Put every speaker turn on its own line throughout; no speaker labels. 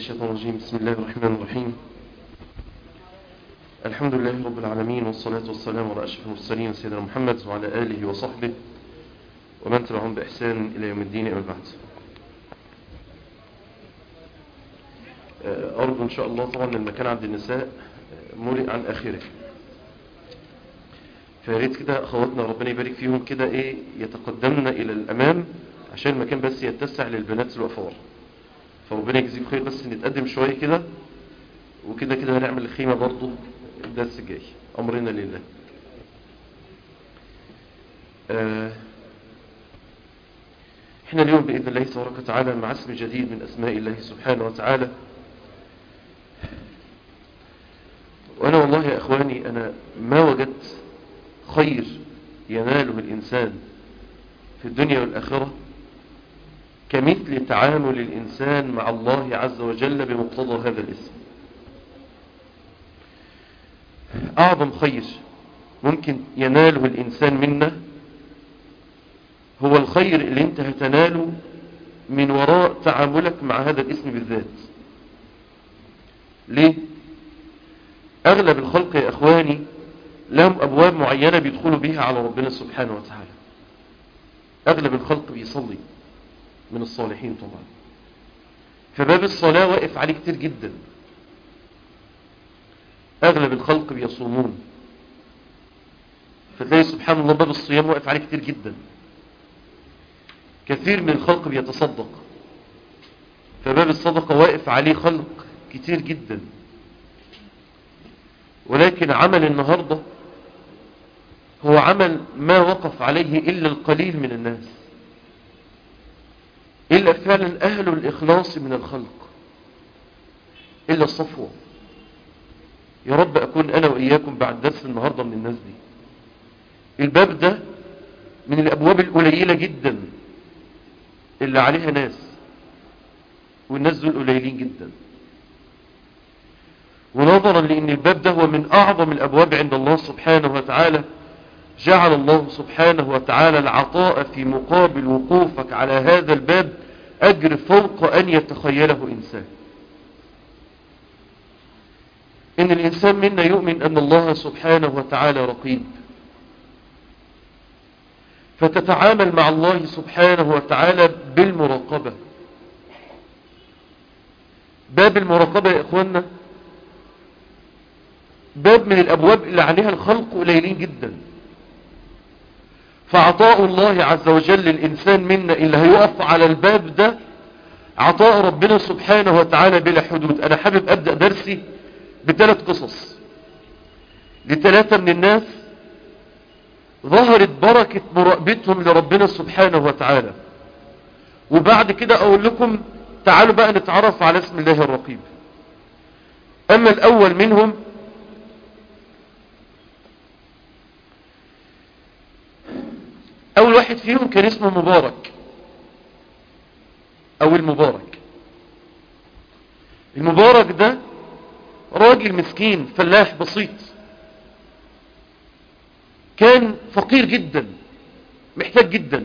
الشيطان الرجيم بسم الله الرحمن الرحيم الحمد لله رب العالمين والصلاة والسلام على أشرف المرسلين سيدنا محمد وعلى آله وصحبه ومن تبعهم بإحسان إلى يوم الدين أما بعد أرجو إن شاء الله طبعا المكان عند النساء ملئ عن آخره فياريت كده أخواتنا ربنا يبارك فيهم كده إيه يتقدمنا إلى الأمام عشان المكان بس يتسع للبنات الوفار فربنا يجزيكم خير بس نتقدم شوية كده وكده كده هنعمل الخيمة برضو الدرس الجاي أمرنا لله آه احنا اليوم بإذن الله تبارك وتعالى مع اسم جديد من أسماء الله سبحانه وتعالى وأنا والله يا أخواني أنا ما وجدت خير يناله الإنسان في الدنيا والآخرة كمثل تعامل الإنسان مع الله عز وجل بمقتضى هذا الاسم أعظم خير ممكن يناله الإنسان منا هو الخير اللي انت هتناله من وراء تعاملك مع هذا الاسم بالذات ليه أغلب الخلق يا أخواني لهم أبواب معينة بيدخلوا بها على ربنا سبحانه وتعالى أغلب الخلق بيصلي من الصالحين طبعا فباب الصلاة واقف عليه كتير جدا أغلب الخلق بيصومون فتلاقي سبحان الله باب الصيام واقف عليه كتير جدا كثير من الخلق بيتصدق فباب الصدقة واقف عليه خلق كتير جدا ولكن عمل النهاردة هو عمل ما وقف عليه إلا القليل من الناس إلا فعلا أهل الإخلاص من الخلق إلا الصفوة يا رب أكون أنا وإياكم بعد درس النهاردة من الناس دي الباب ده من الأبواب القليلة جدا اللي عليها ناس والناس دول قليلين جدا ونظرا لأن الباب ده هو من أعظم الأبواب عند الله سبحانه وتعالى جعل الله سبحانه وتعالى العطاء في مقابل وقوفك على هذا الباب أجر فوق أن يتخيله إنسان إن الإنسان منا يؤمن أن الله سبحانه وتعالى رقيب فتتعامل مع الله سبحانه وتعالى بالمراقبة باب المراقبة يا إخوانا باب من الأبواب اللي عليها الخلق قليلين جدا فعطاء الله عز وجل للإنسان منا اللي هيقف على الباب ده عطاء ربنا سبحانه وتعالى بلا حدود أنا حابب أبدأ درسي بثلاث قصص لثلاثة من الناس ظهرت بركة مراقبتهم لربنا سبحانه وتعالى وبعد كده أقول لكم تعالوا بقى نتعرف على اسم الله الرقيب أما الأول منهم أول واحد فيهم كان اسمه مبارك أو المبارك المبارك ده راجل مسكين فلاح بسيط كان فقير جدا محتاج جدا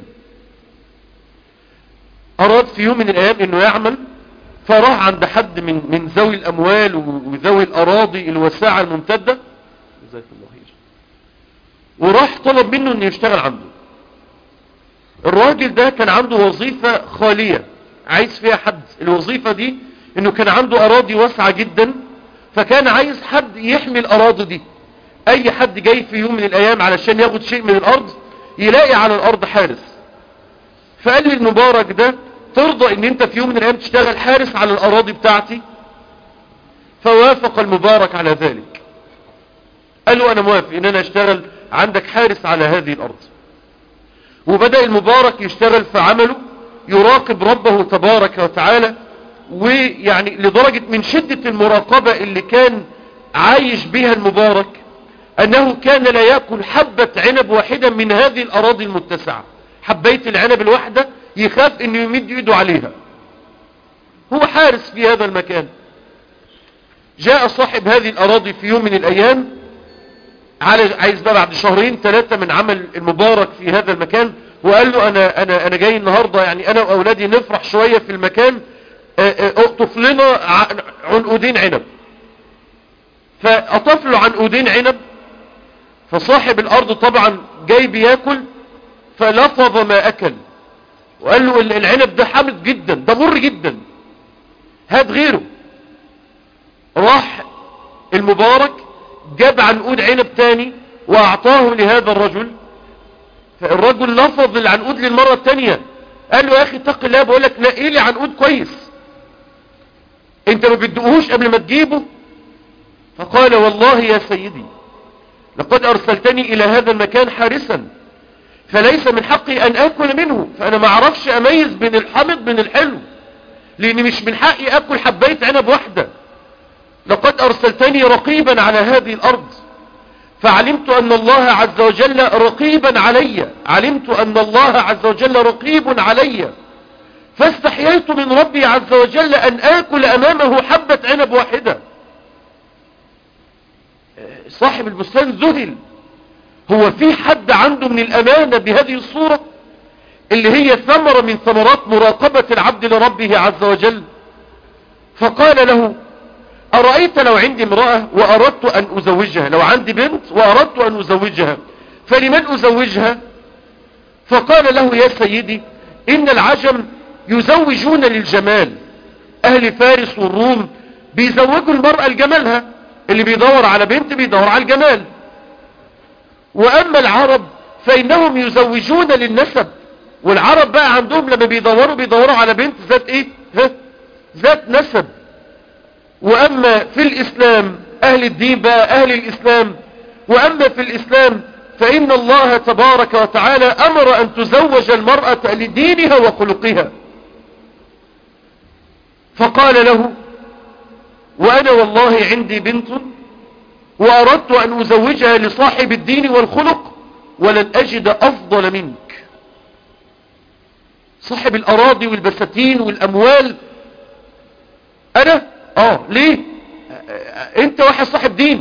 أراد في يوم من الأيام أنه يعمل فراح عند حد من من ذوي الأموال وذوي الأراضي الواسعة الممتدة جزاك الله خير وراح طلب منه أنه يشتغل عنده الراجل ده كان عنده وظيفة خالية عايز فيها حد الوظيفة دي انه كان عنده اراضي واسعة جدا فكان عايز حد يحمي الاراضي دي اي حد جاي في يوم من الايام علشان ياخد شيء من الارض يلاقي على الارض حارس فقال لي المبارك ده ترضى ان انت في يوم من الايام تشتغل حارس على الاراضي بتاعتي فوافق المبارك على ذلك قال له انا موافق ان انا اشتغل عندك حارس على هذه الارض وبدأ المبارك يشتغل في عمله يراقب ربه تبارك وتعالى ويعني لدرجة من شدة المراقبة اللي كان عايش بها المبارك أنه كان لا يأكل حبة عنب واحدة من هذه الأراضي المتسعة حبيت العنب الواحدة يخاف أنه يمد يده عليها هو حارس في هذا المكان جاء صاحب هذه الأراضي في يوم من الأيام عايز بقى بعد شهرين ثلاثة من عمل المبارك في هذا المكان وقال له أنا, أنا, أنا جاي النهاردة يعني أنا وأولادي نفرح شوية في المكان اقطف لنا عنقودين عنب فقطف له عنقودين عنب فصاحب الارض طبعا جاي بياكل فلفظ ما اكل وقال له العنب ده حامض جدا ده مر جدا هات غيره راح المبارك جاب عنقود عنب تاني واعطاه لهذا الرجل فالرجل لفظ العنقود للمرة التانية قال له يا اخي اتق الله بقول لك نقي لي عنقود كويس انت ما بتدقهوش قبل ما تجيبه فقال والله يا سيدي لقد ارسلتني الى هذا المكان حارسا فليس من حقي ان اكل منه فانا ما اعرفش اميز بين الحمض من الحلو لان مش من حقي اكل حباية عنب واحدة لقد ارسلتني رقيبا على هذه الارض فعلمت ان الله عز وجل رقيبا علي علمت ان الله عز وجل رقيب علي فاستحييت من ربي عز وجل ان اكل امامه حبة عنب واحدة صاحب البستان ذهل هو في حد عنده من الامانة بهذه الصورة اللي هي ثمرة من ثمرات مراقبة العبد لربه عز وجل فقال له أرأيت لو عندي امرأة وأردت أن أزوجها لو عندي بنت وأردت أن أزوجها فلمن أزوجها فقال له يا سيدي إن العجم يزوجون للجمال أهل فارس والروم بيزوجوا المرأة لجمالها اللي بيدور على بنت بيدور على الجمال وأما العرب فإنهم يزوجون للنسب والعرب بقى عندهم لما بيدوروا بيدوروا على بنت ذات ايه ها ذات نسب واما في الاسلام اهل الدين بقى اهل الاسلام واما في الاسلام فان الله تبارك وتعالى امر ان تزوج المرأة لدينها وخلقها فقال له وانا والله عندي بنت واردت ان ازوجها لصاحب الدين والخلق ولن اجد افضل منك صاحب الاراضي والبساتين والاموال انا اه ليه انت واحد صاحب دين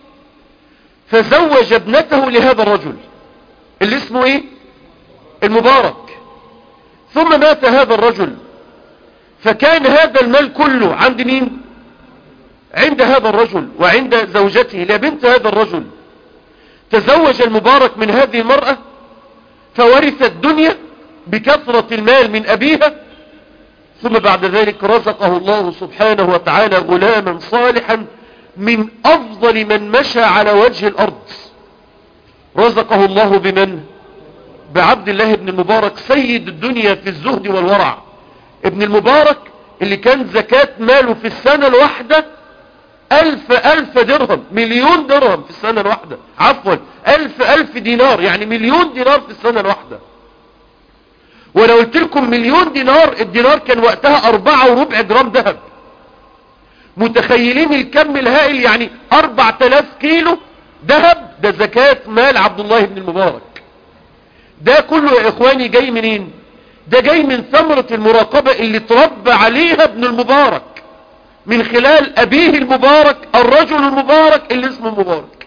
فزوج ابنته لهذا الرجل اللي اسمه ايه المبارك ثم مات هذا الرجل فكان هذا المال كله عند مين عند هذا الرجل وعند زوجته لبنت هذا الرجل تزوج المبارك من هذه المرأة فورث الدنيا بكثرة المال من أبيها ثم بعد ذلك رزقه الله سبحانه وتعالى غلاما صالحا من أفضل من مشى على وجه الأرض رزقه الله بمن بعبد الله بن المبارك سيد الدنيا في الزهد والورع ابن المبارك اللي كان زكاة ماله في السنة الواحدة ألف ألف درهم مليون درهم في السنة الواحدة عفوا ألف ألف دينار يعني مليون دينار في السنة الواحدة ولو قلت لكم مليون دينار الدينار كان وقتها أربعة وربع جرام ذهب متخيلين الكم الهائل يعني أربع تلاف كيلو ذهب ده زكاة مال عبد الله بن المبارك ده كله يا إخواني جاي منين ده جاي من ثمرة المراقبة اللي تربى عليها ابن المبارك من خلال أبيه المبارك الرجل المبارك اللي اسمه مبارك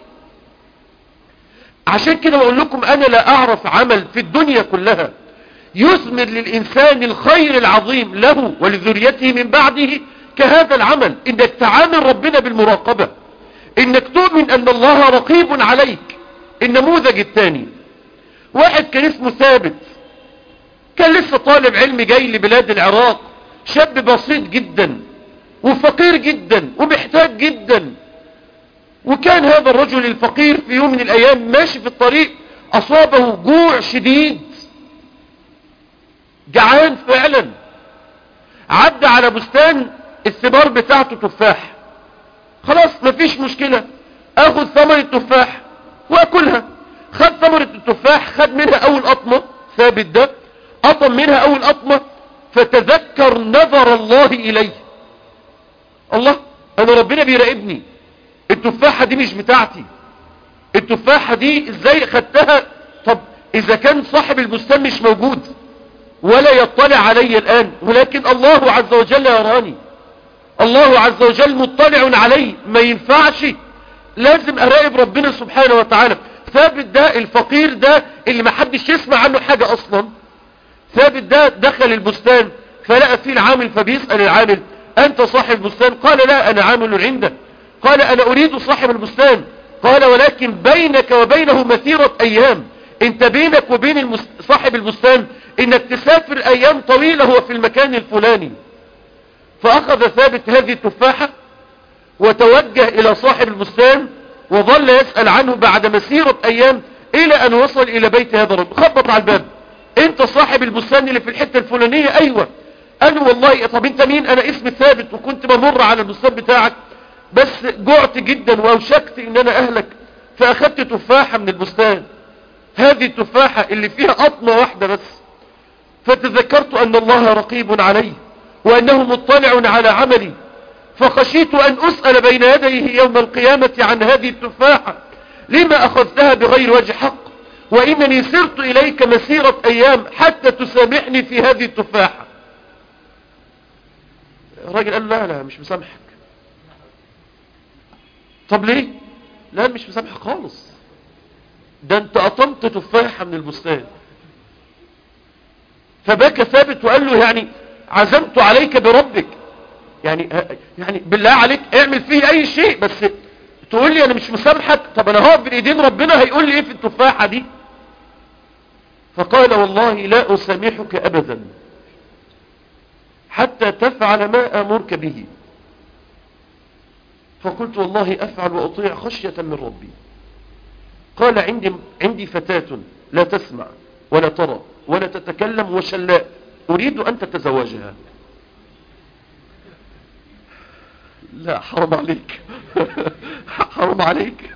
عشان كده بقول لكم أنا لا أعرف عمل في الدنيا كلها يثمر للإنسان الخير العظيم له ولذريته من بعده كهذا العمل إنك تعامل ربنا بالمراقبة إنك تؤمن أن الله رقيب عليك النموذج الثاني واحد كان اسمه ثابت كان لسه طالب علم جاي لبلاد العراق شاب بسيط جدا وفقير جدا ومحتاج جدا وكان هذا الرجل الفقير في يوم من الأيام ماشي في الطريق أصابه جوع شديد جعان فعلا عدى على بستان الثمار بتاعته تفاح خلاص مفيش مشكلة اخد ثمر التفاح واكلها خد ثمرة التفاح خد منها اول قطمة ثابت ده قطم منها اول قطمة فتذكر نظر الله اليه الله انا ربنا بيراقبني التفاحة دي مش بتاعتي التفاحة دي ازاي خدتها طب اذا كان صاحب البستان مش موجود ولا يطلع علي الآن ولكن الله عز وجل يراني الله عز وجل مطلع علي ما ينفعش لازم أراقب ربنا سبحانه وتعالى ثابت ده الفقير ده اللي ما حدش يسمع عنه حاجة أصلا ثابت ده دخل البستان فلقى فيه العامل فبيسأل العامل أنت صاحب البستان قال لا أنا عامل عنده قال أنا أريد صاحب البستان قال ولكن بينك وبينه مسيرة أيام انت بينك وبين المس... صاحب البستان انك تسافر أيام طويلة هو في المكان الفلاني فأخذ ثابت هذه التفاحة وتوجه إلى صاحب البستان وظل يسأل عنه بعد مسيرة أيام إلى أن وصل إلى بيت هذا الرجل خبط على الباب أنت صاحب البستان اللي في الحتة الفلانية أيوة قال والله طب أنت مين أنا اسمي ثابت وكنت بمر على البستان بتاعك بس جعت جدا وأوشكت إن أنا أهلك فأخذت تفاحة من البستان هذه التفاحة اللي فيها قطمة واحدة بس فتذكرت أن الله رقيب علي وأنه مطلع على عملي فخشيت أن أسأل بين يديه يوم القيامة عن هذه التفاحة لما أخذتها بغير وجه حق وإنني سرت إليك مسيرة أيام حتى تسامحني في هذه التفاحة الراجل قال لا لا مش مسامحك طب ليه لا مش مسامحك خالص ده انت قطمت تفاحة من البستان فبكى ثابت وقال له يعني عزمت عليك بربك يعني يعني بالله عليك اعمل فيه اي شيء بس تقول لي انا مش مسامحك طب انا هقف بين ايدين ربنا هيقول لي ايه في التفاحة دي فقال والله لا اسامحك ابدا حتى تفعل ما امرك به فقلت والله افعل واطيع خشية من ربي قال عندي, عندي فتاة لا تسمع ولا ترى ولا تتكلم وشلاء اريد ان تتزوجها لا حرام عليك حرام عليك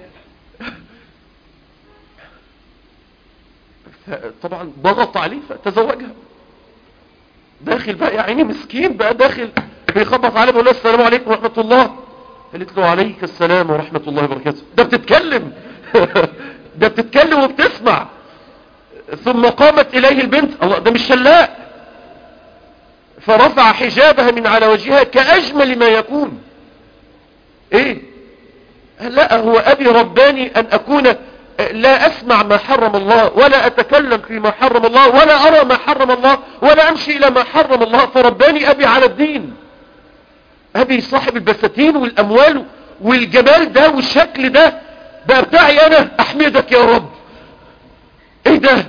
طبعا ضغط عليه فتزوجها داخل بقى يا عيني مسكين بقى داخل بيخبط عليه بيقول له السلام عليكم ورحمة الله قالت له عليك السلام ورحمة الله وبركاته ده بتتكلم ده بتتكلم وبتسمع ثم قامت إليه البنت الله ده مش شلاء فرفع حجابها من على وجهها كأجمل ما يكون ايه لا هو ابي رباني ان اكون لا اسمع ما حرم الله ولا اتكلم فيما حرم الله ولا ارى ما حرم الله ولا امشي الى ما حرم الله فرباني ابي على الدين ابي صاحب البساتين والاموال والجمال ده والشكل ده ده بتاعي انا احمدك يا رب ايه ده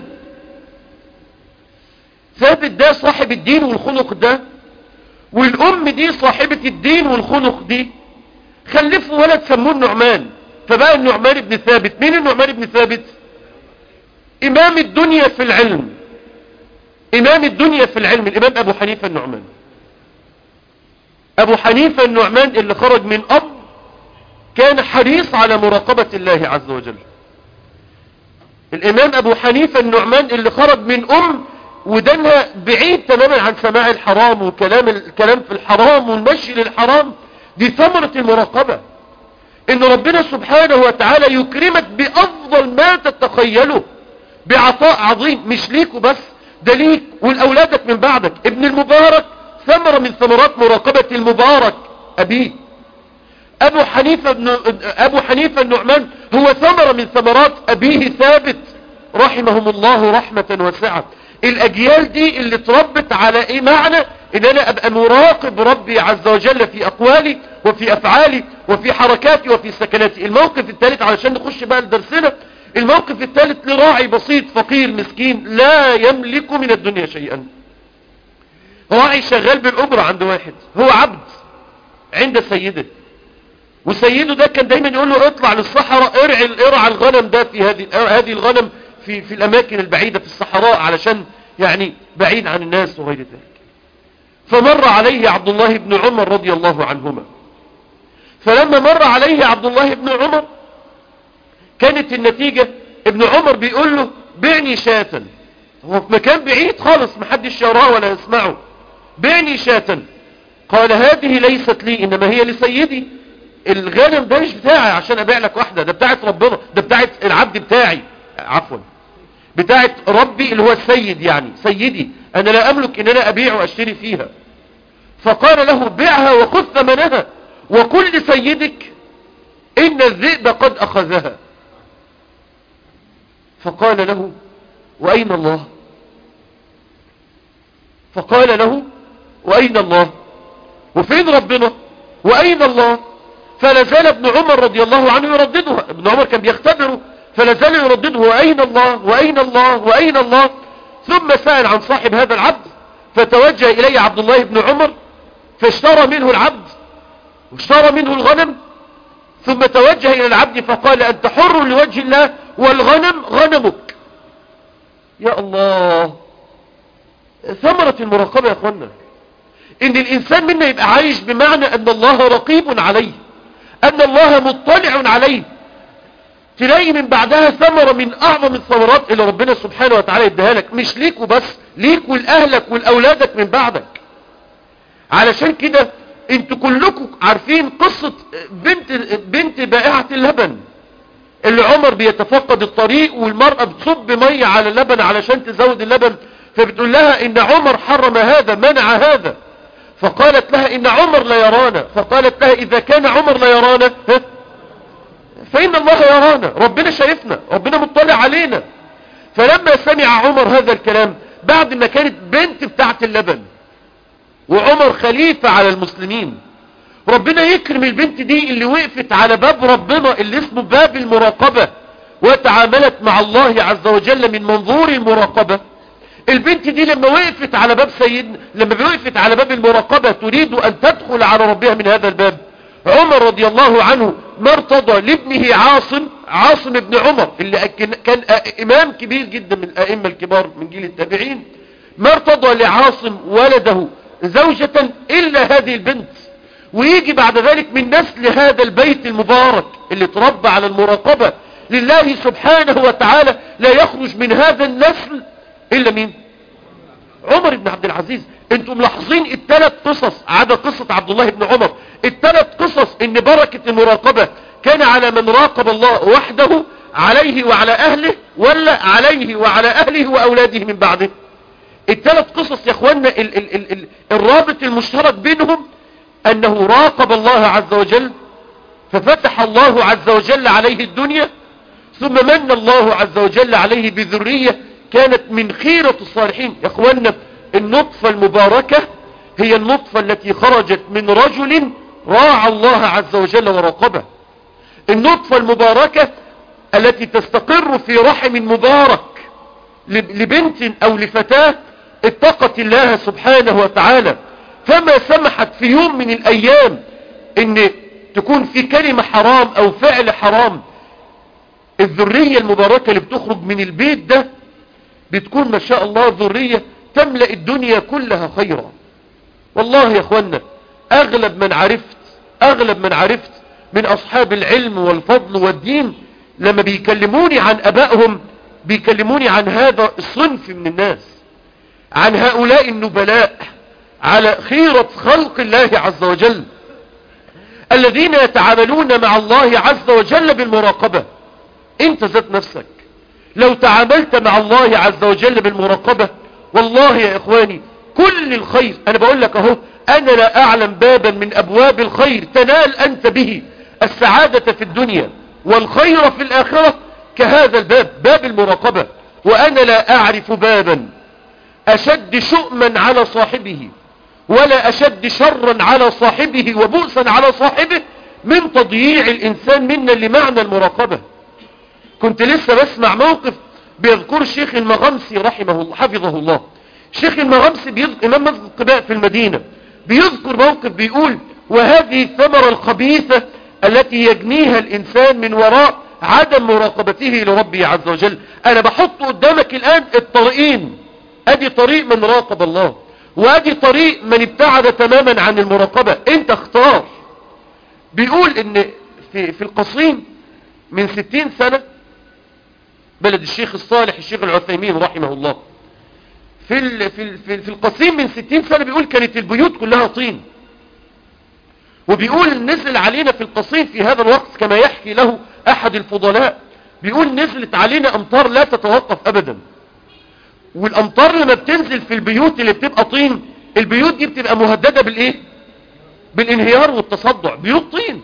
ثابت ده صاحب الدين والخلق ده والام دي صاحبة الدين والخلق دي خلفوا ولد سموه النعمان فبقى النعمان ابن ثابت مين النعمان ابن ثابت امام الدنيا في العلم امام الدنيا في العلم الامام ابو حنيفة النعمان ابو حنيفة النعمان اللي خرج من اب كان حريص على مراقبة الله عز وجل الامام ابو حنيفة النعمان اللي خرج من ام ودنها بعيد تماما عن سماع الحرام وكلام الكلام في الحرام والمشي للحرام دي ثمرة المراقبة ان ربنا سبحانه وتعالى يكرمك بافضل ما تتخيله بعطاء عظيم مش ليك وبس ده ليك ولأولادك من بعدك ابن المبارك ثمرة من ثمرات مراقبة المبارك أبيه أبو حنيفة, بن أبو حنيفة النعمان هو ثمرة من ثمرات أبيه ثابت رحمهم الله رحمة واسعة الأجيال دي اللي تربت على إيه معنى إن أنا أبقى مراقب ربي عز وجل في أقوالي وفي أفعالي وفي حركاتي وفي سكناتي الموقف الثالث علشان نخش بقى لدرسنا الموقف الثالث لراعي بسيط فقير مسكين لا يملك من الدنيا شيئا راعي شغال بالأجرة عند واحد هو عبد عند سيده وسيده ده كان دايما يقول له اطلع للصحراء ارعى ارعى الغنم ده في هذه هذه الغنم في في الاماكن البعيدة في الصحراء علشان يعني بعيد عن الناس وغير ذلك فمر عليه عبد الله بن عمر رضي الله عنهما فلما مر عليه عبد الله بن عمر كانت النتيجة ابن عمر بيقول له بعني شاة هو في مكان بعيد خالص محدش يراه ولا يسمعه بعني شاة قال هذه ليست لي انما هي لسيدي الغنم ده مش بتاعي عشان ابيع لك واحدة ده بتاعت ربنا ده بتاعت العبد بتاعي عفوا بتاعت ربي اللي هو السيد يعني سيدي انا لا املك ان انا ابيع واشتري فيها فقال له بيعها وخذ ثمنها وقل لسيدك ان الذئب قد اخذها فقال له واين الله فقال له وأين الله وفين ربنا وأين الله فلا زال ابن عمر رضي الله عنه يرددها ابن عمر كان بيختبره فلا زال يردده وأين الله وأين الله وأين الله ثم سأل عن صاحب هذا العبد فتوجه إليه عبد الله بن عمر فاشترى منه العبد واشترى منه الغنم ثم توجه إلى العبد فقال أنت حر لوجه الله والغنم غنمك يا الله ثمرة المراقبة يا أخوانا إن الإنسان منا يبقى عايش بمعنى أن الله رقيب عليه أن الله مطلع عليه تلاقي من بعدها ثمرة من أعظم الثمرات اللي ربنا سبحانه وتعالى يديها لك مش ليك وبس ليك ولأهلك ولأولادك من بعدك علشان كده انتوا كلكم عارفين قصة بنت, بنت بائعة اللبن اللي عمر بيتفقد الطريق والمرأة بتصب مية على اللبن علشان تزود اللبن فبتقول لها ان عمر حرم هذا منع هذا فقالت لها ان عمر لا يرانا فقالت لها اذا كان عمر لا يرانا فان الله يرانا ربنا شايفنا ربنا مطلع علينا فلما سمع عمر هذا الكلام بعد ما كانت بنت بتاعت اللبن وعمر خليفة على المسلمين ربنا يكرم البنت دي اللي وقفت على باب ربنا اللي اسمه باب المراقبة وتعاملت مع الله عز وجل من منظور المراقبة البنت دي لما وقفت على باب سيدنا لما وقفت على باب المراقبة تريد ان تدخل على ربها من هذا الباب عمر رضي الله عنه ما ارتضى لابنه عاصم عاصم ابن عمر اللي كان امام كبير جدا من الائمة الكبار من جيل التابعين ما ارتضى لعاصم ولده زوجة الا هذه البنت ويجي بعد ذلك من نسل هذا البيت المبارك اللي تربى على المراقبة لله سبحانه وتعالى لا يخرج من هذا النسل الا مين عمر بن عبد العزيز انتم ملاحظين الثلاث قصص عدا قصة عبد الله بن عمر الثلاث قصص ان بركة المراقبة كان على من راقب الله وحده عليه وعلى اهله ولا عليه وعلى اهله واولاده من بعده الثلاث قصص يا اخوانا ال ال ال ال الرابط المشترك بينهم انه راقب الله عز وجل ففتح الله عز وجل عليه الدنيا ثم من الله عز وجل عليه بذرية كانت من خيرة الصالحين يا اخوانا النطفة المباركة هي النطفة التي خرجت من رجل راعى الله عز وجل وراقبه النطفة المباركة التي تستقر في رحم مبارك لبنت او لفتاة اتقت الله سبحانه وتعالى فما سمحت في يوم من الايام ان تكون في كلمة حرام او فعل حرام الذرية المباركة اللي بتخرج من البيت ده بتكون ما شاء الله ذرية تملأ الدنيا كلها خيرا والله يا اخوانا اغلب من عرفت اغلب من عرفت من اصحاب العلم والفضل والدين لما بيكلموني عن ابائهم بيكلموني عن هذا الصنف من الناس عن هؤلاء النبلاء على خيرة خلق الله عز وجل الذين يتعاملون مع الله عز وجل بالمراقبة انت ذات نفسك لو تعاملت مع الله عز وجل بالمراقبة والله يا اخواني كل الخير انا بقول لك اهو انا لا اعلم بابا من ابواب الخير تنال انت به السعادة في الدنيا والخير في الاخرة كهذا الباب باب المراقبة وانا لا اعرف بابا اشد شؤما على صاحبه ولا اشد شرا على صاحبه وبؤسا على صاحبه من تضييع الانسان منا لمعنى المراقبة كنت لسه بسمع موقف بيذكر الشيخ المغمسي رحمه الله حفظه الله الشيخ المغمسي بيذكر امام مسجد قباء في المدينة بيذكر موقف بيقول وهذه الثمرة الخبيثة التي يجنيها الانسان من وراء عدم مراقبته لربه عز وجل انا بحط قدامك الان الطريقين ادي طريق من راقب الله وادي طريق من ابتعد تماما عن المراقبة انت اختار بيقول ان في, في القصيم من ستين سنة بلد الشيخ الصالح الشيخ العثيمين رحمه الله في, ال في, ال في, في القصيم من ستين سنة بيقول كانت البيوت كلها طين وبيقول نزل علينا في القصيم في هذا الوقت كما يحكي له احد الفضلاء بيقول نزلت علينا امطار لا تتوقف ابدا والامطار لما بتنزل في البيوت اللي بتبقى طين البيوت دي بتبقى مهددة بالايه بالانهيار والتصدع بيوت طين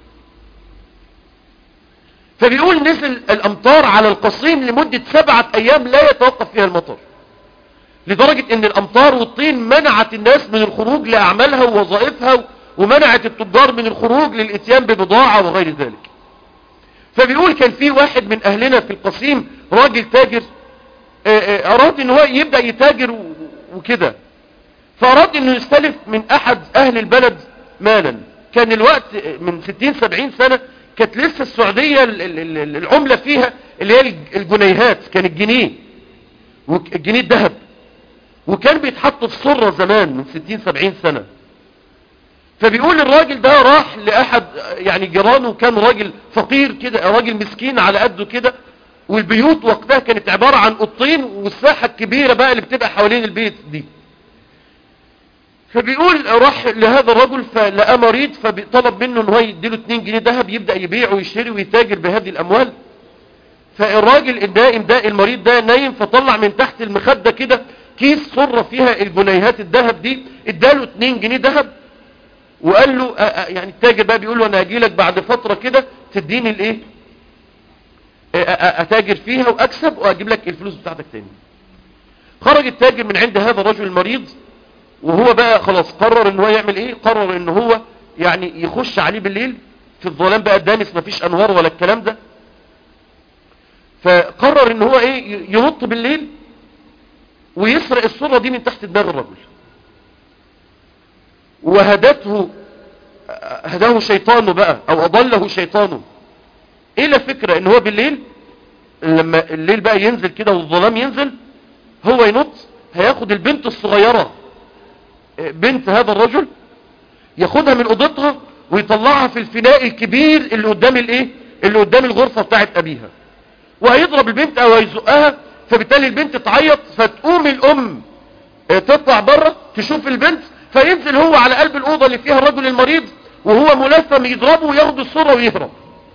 فبيقول نزل الامطار على القصيم لمدة سبعة ايام لا يتوقف فيها المطر لدرجة ان الامطار والطين منعت الناس من الخروج لاعمالها ووظائفها ومنعت التجار من الخروج للاتيان ببضاعة وغير ذلك فبيقول كان في واحد من اهلنا في القصيم راجل تاجر اراد ان هو يبدأ يتاجر وكده فاراد انه يستلف من احد اهل البلد مالا كان الوقت من 60 70 سنة كانت لسه السعودية العملة فيها اللي هي الجنيهات كان الجنيه الجنيه الذهب وكان بيتحط في صرة زمان من 60 70 سنة فبيقول الراجل ده راح لأحد يعني جيرانه كان راجل فقير كده راجل مسكين على قده كده والبيوت وقتها كانت عبارة عن قطين والساحة الكبيرة بقى اللي بتبقى حوالين البيت دي فبيقول راح لهذا الرجل فلقى مريض فطلب منه ان هو يديله 2 جنيه ذهب يبدأ يبيع ويشتري ويتاجر بهذه الاموال فالراجل الدائم ده المريض ده نايم فطلع من تحت المخدة كده كيس صرة فيها الجنيهات الذهب دي اداله 2 جنيه ذهب وقال له يعني التاجر بقى بيقول له انا هجي لك بعد فترة كده تديني الايه اتاجر فيها واكسب واجيب لك الفلوس بتاعتك تاني خرج التاجر من عند هذا الرجل المريض وهو بقى خلاص قرر ان هو يعمل ايه قرر ان هو يعني يخش عليه بالليل في الظلام بقى الدامس مفيش انوار ولا الكلام ده فقرر ان هو ايه ينط بالليل ويسرق الصورة دي من تحت دماغ الرجل وهدته هداه شيطانه بقى او اضله شيطانه ايه الفكرة ان هو بالليل لما الليل بقى ينزل كده والظلام ينزل هو ينط هياخد البنت الصغيرة بنت هذا الرجل ياخدها من اوضتها ويطلعها في الفناء الكبير اللي قدام الايه اللي قدام الغرفة بتاعت ابيها وهيضرب البنت او هيزقها فبالتالي البنت تعيط فتقوم الام تطلع بره تشوف البنت فينزل هو على قلب الاوضة اللي فيها الرجل المريض وهو ملثم يضربه وياخد الصورة ويهرب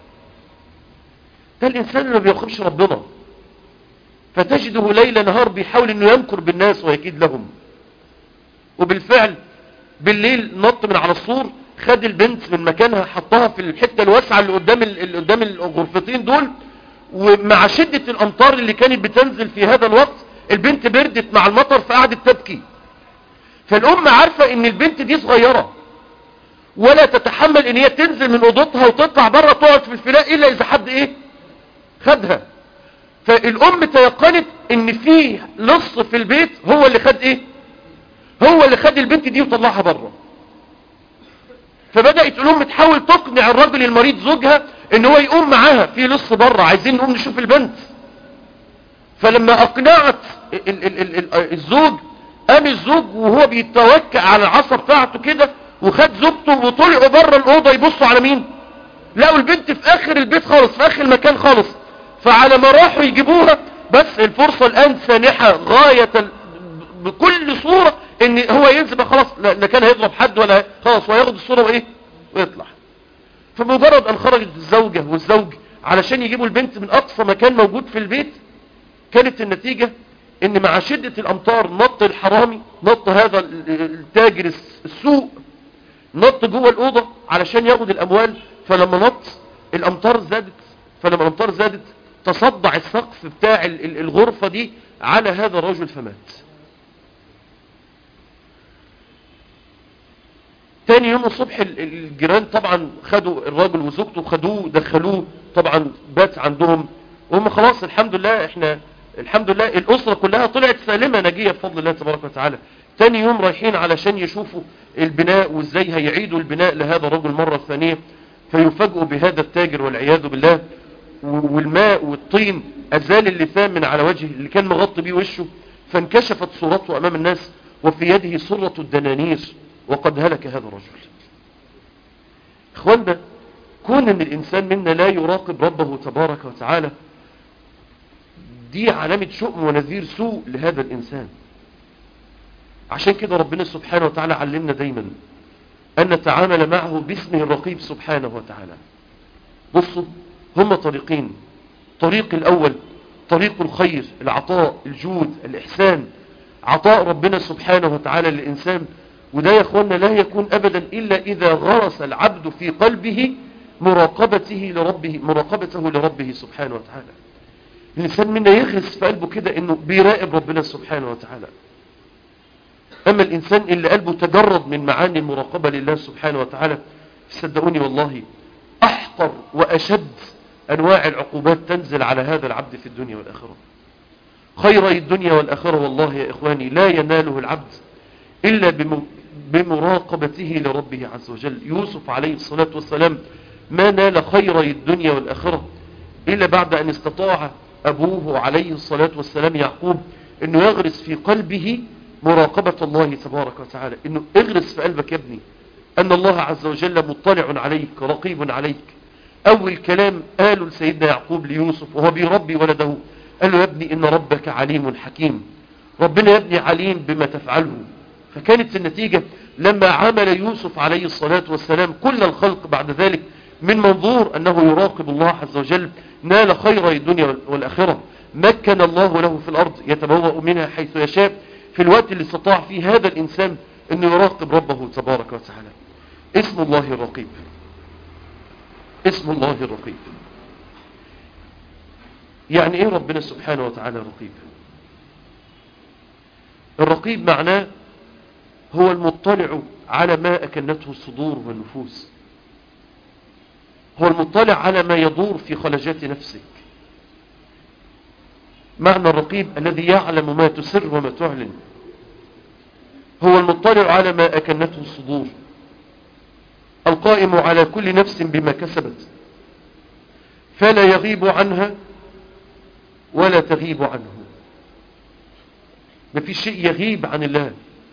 ده الانسان اللي ما بيخافش ربنا فتجده ليل نهار بيحاول انه يمكر بالناس ويكيد لهم وبالفعل بالليل نط من على السور خد البنت من مكانها حطها في الحتة الواسعة اللي قدام اللي قدام الغرفتين دول ومع شدة الامطار اللي كانت بتنزل في هذا الوقت البنت بردت مع المطر فقعدت تبكي فالام عارفة ان البنت دي صغيرة ولا تتحمل ان هي تنزل من اوضتها وتطلع بره تقعد في الفناء الا اذا حد ايه خدها فالام تيقنت ان في لص في البيت هو اللي خد ايه هو اللي خد البنت دي وطلعها بره فبدأت الام تحاول تقنع الرجل المريض زوجها ان هو يقوم معاها في لص بره عايزين نقوم نشوف البنت فلما اقنعت ال ال ال ال الزوج قام الزوج وهو بيتوكأ على العصا بتاعته كده وخد زوجته وطلعوا بره الاوضه يبصوا على مين لقوا البنت في اخر البيت خالص في اخر المكان خالص فعلى ما راحوا يجيبوها بس الفرصة الان سانحة غاية بكل صورة ان هو ينزل خلاص لا كان هيضرب حد ولا خلاص وياخد الصورة وايه ويطلع فمجرد ان خرجت الزوجة والزوج علشان يجيبوا البنت من اقصى مكان موجود في البيت كانت النتيجة ان مع شدة الامطار نط الحرامي نط هذا التاجر السوق نط جوه الاوضة علشان ياخد الاموال فلما نط الامطار زادت فلما الامطار زادت تصدع السقف بتاع الغرفة دي على هذا الرجل فمات تاني يوم الصبح الجيران طبعا خدوا الراجل وزوجته خدوه دخلوه طبعا بات عندهم وهم خلاص الحمد لله احنا الحمد لله الاسرة كلها طلعت سالمة نجية بفضل الله تبارك وتعالى تاني يوم رايحين علشان يشوفوا البناء وازاي هيعيدوا البناء لهذا الرجل مرة ثانية فيفاجئوا بهذا التاجر والعياذ بالله والماء والطين ازال اللثام من على وجهه اللي كان مغطي بيه وشه فانكشفت صورته امام الناس وفي يده صرة الدنانير وقد هلك هذا الرجل اخوانا كون ان الانسان منا لا يراقب ربه تبارك وتعالى دي علامة شؤم ونذير سوء لهذا الانسان عشان كده ربنا سبحانه وتعالى علمنا دايما ان نتعامل معه باسمه الرقيب سبحانه وتعالى بصوا هما طريقين طريق الاول طريق الخير العطاء الجود الاحسان عطاء ربنا سبحانه وتعالى للانسان وده يا اخوانا لا يكون ابدا الا اذا غرس العبد في قلبه مراقبته لربه مراقبته لربه سبحانه وتعالى الانسان منا يغرس في قلبه كده انه بيراقب ربنا سبحانه وتعالى أما الإنسان اللي قلبه تجرد من معاني المراقبة لله سبحانه وتعالى صدقوني والله أحقر وأشد أنواع العقوبات تنزل على هذا العبد في الدنيا والآخرة خيري الدنيا والآخرة والله يا إخواني لا يناله العبد إلا بمراقبته لربه عز وجل يوسف عليه الصلاة والسلام ما نال خيري الدنيا والآخرة إلا بعد أن استطاع أبوه عليه الصلاة والسلام يعقوب أنه يغرس في قلبه مراقبة الله تبارك وتعالى أنه اغرس في قلبك يا ابني أن الله عز وجل مطلع عليك رقيب عليك أول كلام قاله لسيدنا يعقوب ليوسف وهو بيربي ولده قال له يا ابني إن ربك عليم حكيم ربنا يا ابني عليم بما تفعله فكانت النتيجة لما عمل يوسف عليه الصلاة والسلام كل الخلق بعد ذلك من منظور أنه يراقب الله عز وجل نال خير الدنيا والآخرة مكن الله له في الأرض يتبوأ منها حيث يشاء في الوقت اللي استطاع فيه هذا الإنسان أنه يراقب ربه تبارك وتعالى اسم الله الرقيب اسم الله الرقيب يعني ايه ربنا سبحانه وتعالى رقيب الرقيب معناه هو المطلع على ما أكنته الصدور والنفوس هو المطلع على ما يدور في خلجات نفسك معنى الرقيب الذي يعلم ما تسر وما تعلن هو المطلع على ما أكنته الصدور القائم على كل نفس بما كسبت فلا يغيب عنها ولا تغيب عنه ما في شيء يغيب عن الله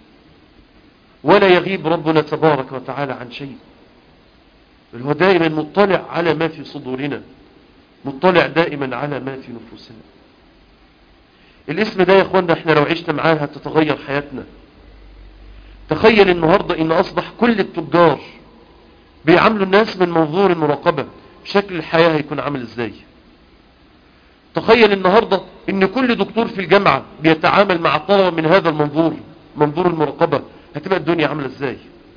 ولا يغيب ربنا تبارك وتعالى عن شيء بل هو دائما مطلع على ما في صدورنا مطلع دائما على ما في نفوسنا الاسم ده يا اخوانا احنا لو عشنا معاه هتتغير حياتنا تخيل النهاردة ان اصبح كل التجار بيعاملوا الناس من منظور المراقبة شكل الحياة هيكون عامل ازاي تخيل النهاردة ان كل دكتور في الجامعة بيتعامل مع الطلبة من هذا المنظور منظور المراقبة هتبقى الدنيا عاملة ازاي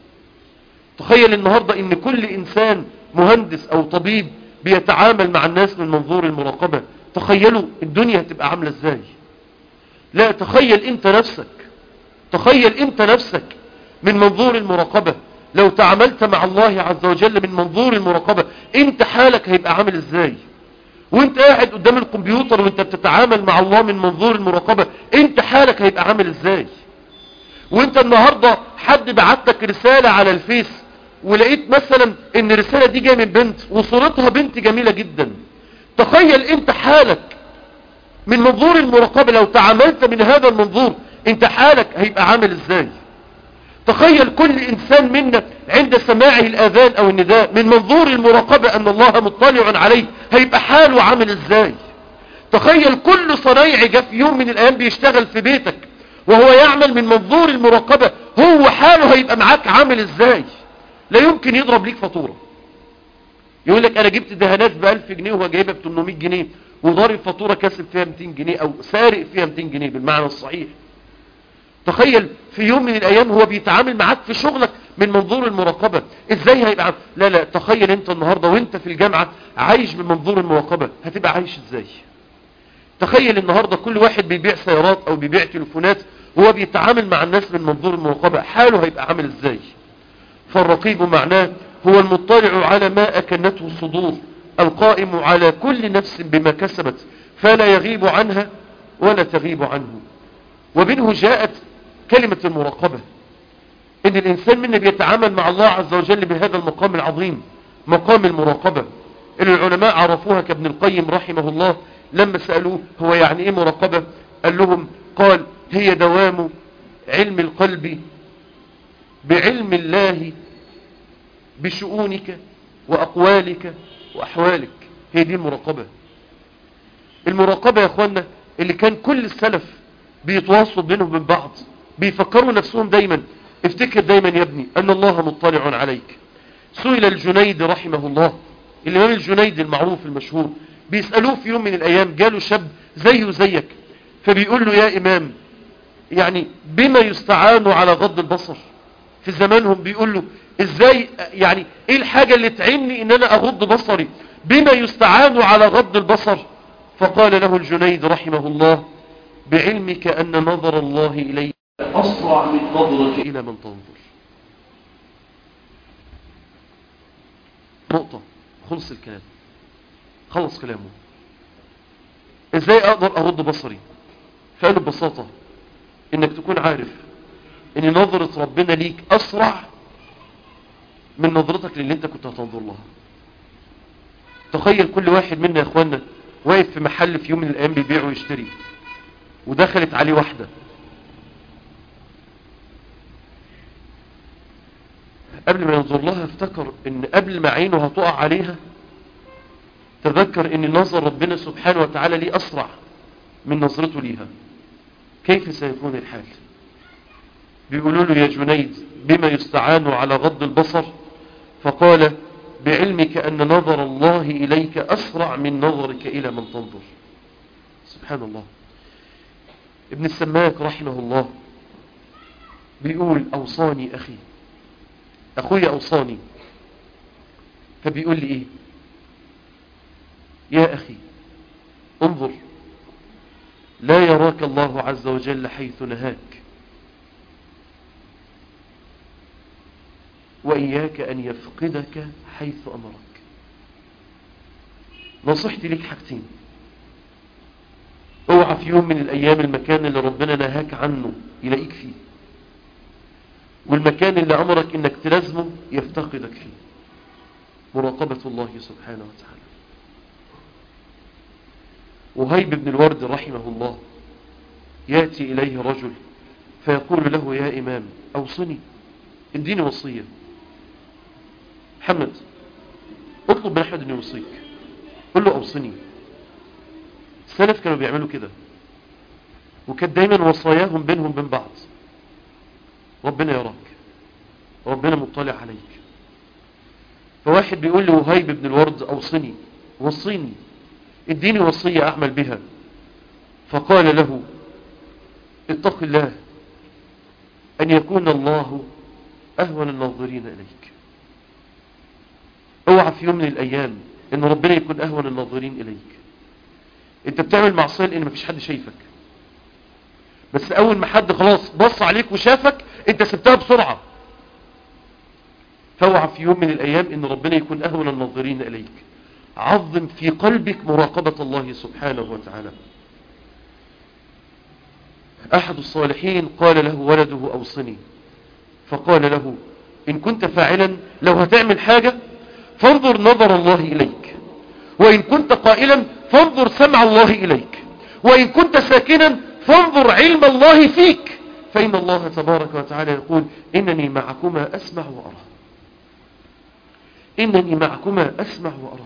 تخيل النهاردة ان كل انسان مهندس او طبيب بيتعامل مع الناس من منظور المراقبة تخيلوا الدنيا هتبقى عاملة ازاي لا تخيل انت نفسك تخيل انت نفسك من منظور المراقبة لو تعاملت مع الله عز وجل من منظور المراقبة انت حالك هيبقى عامل ازاي وانت قاعد قدام الكمبيوتر وانت بتتعامل مع الله من منظور المراقبة انت حالك هيبقى عامل ازاي وانت النهاردة حد بعت لك رسالة على الفيس ولقيت مثلا ان الرسالة دي جاية من بنت وصورتها بنت جميلة جدا تخيل انت حالك من منظور المراقبة لو تعاملت من هذا المنظور انت حالك هيبقى عامل ازاي تخيل كل انسان منا عند سماعه الاذان او النداء من منظور المراقبة ان الله مطلع عليه هيبقى حاله عامل ازاي تخيل كل صنايعي جه في يوم من الايام بيشتغل في بيتك وهو يعمل من منظور المراقبة هو حاله هيبقى معاك عامل ازاي لا يمكن يضرب ليك فاتورة يقول لك انا جبت دهانات ب 1000 جنيه وهو جايبها ب 800 جنيه وضارب فاتورة كاسب فيها 200 جنيه او سارق فيها 200 جنيه بالمعنى الصحيح تخيل في يوم من الايام هو بيتعامل معاك في شغلك من منظور المراقبة ازاي هيبقى عم... لا لا تخيل انت النهاردة وانت في الجامعة عايش بمنظور المراقبة هتبقى عايش ازاي تخيل النهاردة كل واحد بيبيع سيارات او بيبيع تليفونات وهو بيتعامل مع الناس من منظور المراقبة حاله هيبقى عامل ازاي فالرقيب معناه هو المطلع على ما أكنته الصدور القائم على كل نفس بما كسبت فلا يغيب عنها ولا تغيب عنه ومنه جاءت كلمة المراقبة ان الانسان منا بيتعامل مع الله عز وجل بهذا المقام العظيم مقام المراقبة اللي العلماء عرفوها كابن القيم رحمه الله لما سألوه هو يعني ايه مراقبة قال لهم قال هي دوام علم القلب بعلم الله بشؤونك وأقوالك وأحوالك هي دي المراقبة المراقبة يا أخوانا اللي كان كل السلف بيتواصلوا بينهم من بعض بيفكروا نفسهم دايما افتكر دايما يا ابني أن الله مطلع عليك سئل الجنيد رحمه الله الإمام الجنيد المعروف المشهور بيسألوه في يوم من الأيام جاله شاب زيه زيك فبيقول له يا إمام يعني بما يستعان على غض البصر في زمانهم بيقول له ازاي يعني ايه الحاجة اللي تعيني ان انا اغض بصري بما يستعان على غض البصر فقال له الجنيد رحمه الله بعلمك ان نظر الله اليه أسرع من نظرك إلى من تنظر نقطة خلص الكلام خلص كلامه ازاي اقدر ارد بصري فقال ببساطة انك تكون عارف ان نظرة ربنا ليك اسرع من نظرتك للي انت كنت هتنظر لها تخيل كل واحد منا يا اخوانا واقف في محل في يوم من الايام بيبيع ويشتري ودخلت عليه واحدة قبل ما ينظر لها افتكر ان قبل ما عينه هتقع عليها تذكر ان نظر ربنا سبحانه وتعالى ليه اسرع من نظرته ليها كيف سيكون الحال بيقولوا له يا جنيد بما يستعان على غض البصر فقال بعلمك أن نظر الله إليك أسرع من نظرك إلى من تنظر سبحان الله ابن السماك رحمه الله بيقول أوصاني أخي أخوي أوصاني فبيقول لي إيه يا أخي انظر لا يراك الله عز وجل حيث نهاك وإياك أن يفقدك حيث أمرك نصيحتي لك حاجتين اوعى في يوم من الأيام المكان اللي ربنا نهاك عنه يلاقيك فيه والمكان اللي أمرك إنك تلازمه يفتقدك فيه مراقبة الله سبحانه وتعالى وهيب بن الورد رحمه الله يأتي إليه رجل فيقول له يا إمام أوصني اديني وصية محمد اطلب من أحد أن يوصيك قل له أوصني السلف كانوا بيعملوا كده وكانت دايما وصاياهم بينهم بين بعض ربنا يراك ربنا مطلع عليك فواحد بيقول له وهيب بن الورد أوصني وصيني اديني وصية أعمل بها فقال له اتق الله أن يكون الله أهون الناظرين إليك اوعى في يوم من الأيام أن ربنا يكون أهون الناظرين إليك انت بتعمل معصية لأن مفيش حد شايفك بس أول ما حد خلاص بص عليك وشافك انت سبتها بسرعة فاوعى في يوم من الأيام أن ربنا يكون أهون الناظرين إليك عظم في قلبك مراقبة الله سبحانه وتعالى أحد الصالحين قال له ولده أوصني فقال له إن كنت فاعلا لو هتعمل حاجة فانظر نظر الله إليك وإن كنت قائلا فانظر سمع الله إليك وإن كنت ساكنا فانظر علم الله فيك فإن الله تبارك وتعالى يقول إنني معكما أسمع وأرى إنني معكما أسمع وأرى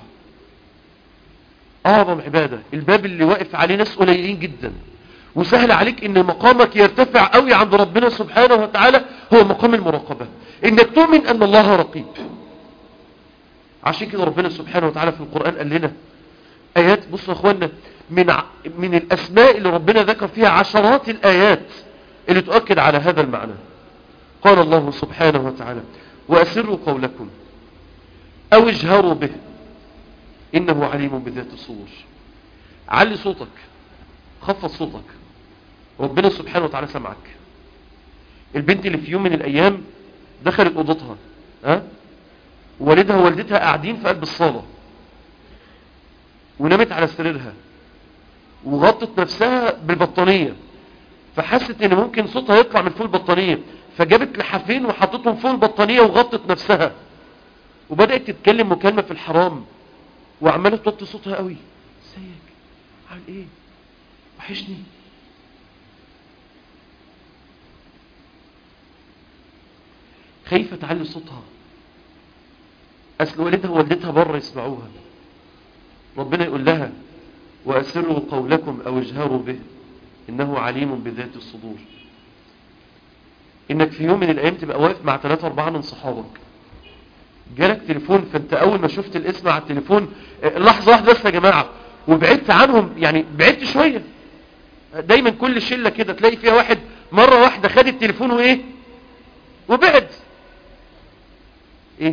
أعظم عبادة الباب اللي واقف عليه ناس قليلين جدا وسهل عليك ان مقامك يرتفع قوي عند ربنا سبحانه وتعالى هو مقام المراقبة انك تؤمن ان الله رقيب عشان كده ربنا سبحانه وتعالى في القرآن قال لنا ايات بصوا يا اخوانا من, ع... من الاسماء اللي ربنا ذكر فيها عشرات الايات اللي تؤكد على هذا المعنى قال الله سبحانه وتعالى واسروا قولكم او اجهروا به انه عليم بذات الصدور علي صوتك خفض صوتك ربنا سبحانه وتعالى سمعك البنت اللي في يوم من الايام دخلت اوضتها ها والدها ووالدتها قاعدين في قلب الصالة ونامت على سريرها وغطت نفسها بالبطانية فحست ان ممكن صوتها يطلع من فوق البطانية فجابت لحافين وحطتهم فوق البطانية وغطت نفسها وبدأت تتكلم مكالمة في الحرام وعمالة توطي صوتها قوي ازيك عامل ايه وحشني خايفة تعلي صوتها أصل والدها ووالدتها بره يسمعوها ربنا يقول لها وأسروا قولكم أو اجهروا به إنه عليم بذات الصدور إنك في يوم من الأيام تبقى واقف مع ثلاثة أربعة من صحابك جالك تليفون فأنت أول ما شفت الاسم على التليفون لحظة واحدة بس يا جماعة وبعدت عنهم يعني بعدت شوية دايما كل شلة كده تلاقي فيها واحد مرة واحدة خد التليفون وايه وبعد ايه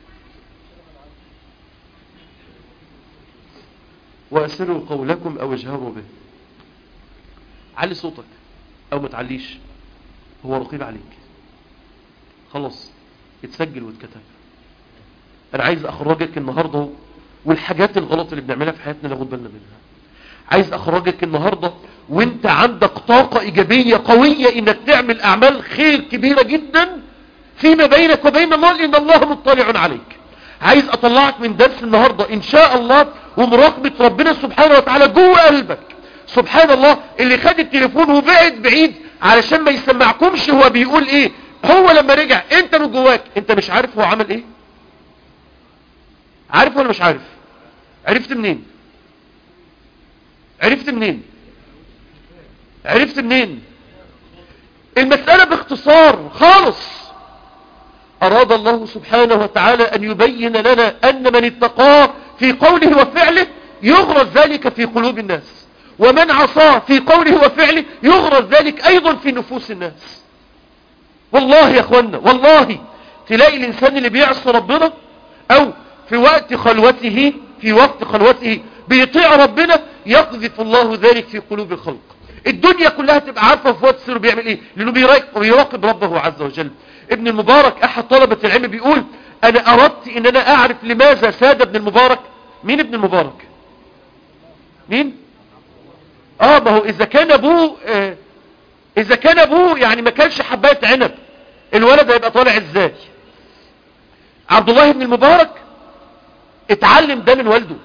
واسروا قولكم او اجهروا به علي صوتك او ما تعليش هو رقيب عليك خلاص اتسجل واتكتب انا عايز اخرجك النهاردة والحاجات الغلط اللي بنعملها في حياتنا ناخد بالنا منها عايز اخرجك النهاردة وانت عندك طاقة ايجابية قوية انك تعمل اعمال خير كبيرة جدا فيما بينك وبين الله لان الله مطلع عليك عايز اطلعك من درس النهاردة ان شاء الله ومراقبة ربنا سبحانه وتعالى جوه قلبك سبحان الله اللي خد التليفون وبعد بعيد علشان ما يسمعكمش هو بيقول ايه هو لما رجع انت من جواك انت مش عارف هو عمل ايه عارف ولا مش عارف عرفت منين عرفت منين عرفت منين المسألة باختصار خالص أراد الله سبحانه وتعالى أن يبين لنا أن من اتقاه في قوله وفعله يغرز ذلك في قلوب الناس ومن عصاه في قوله وفعله يغرز ذلك أيضا في نفوس الناس والله يا أخوانا والله تلاقي الإنسان اللي بيعصي ربنا أو في وقت خلوته في وقت خلوته بيطيع ربنا يقذف الله ذلك في قلوب الخلق الدنيا كلها تبقى عارفة في وقت سر بيعمل ايه لانه بيراقب ربه عز وجل ابن المبارك احد طلبة العلم بيقول انا اردت ان انا اعرف لماذا ساد ابن المبارك مين ابن المبارك مين اه ما هو اذا كان ابوه آه اذا كان ابوه يعني ما كانش حباية عنب الولد هيبقى طالع ازاي عبد الله بن المبارك اتعلم ده من والده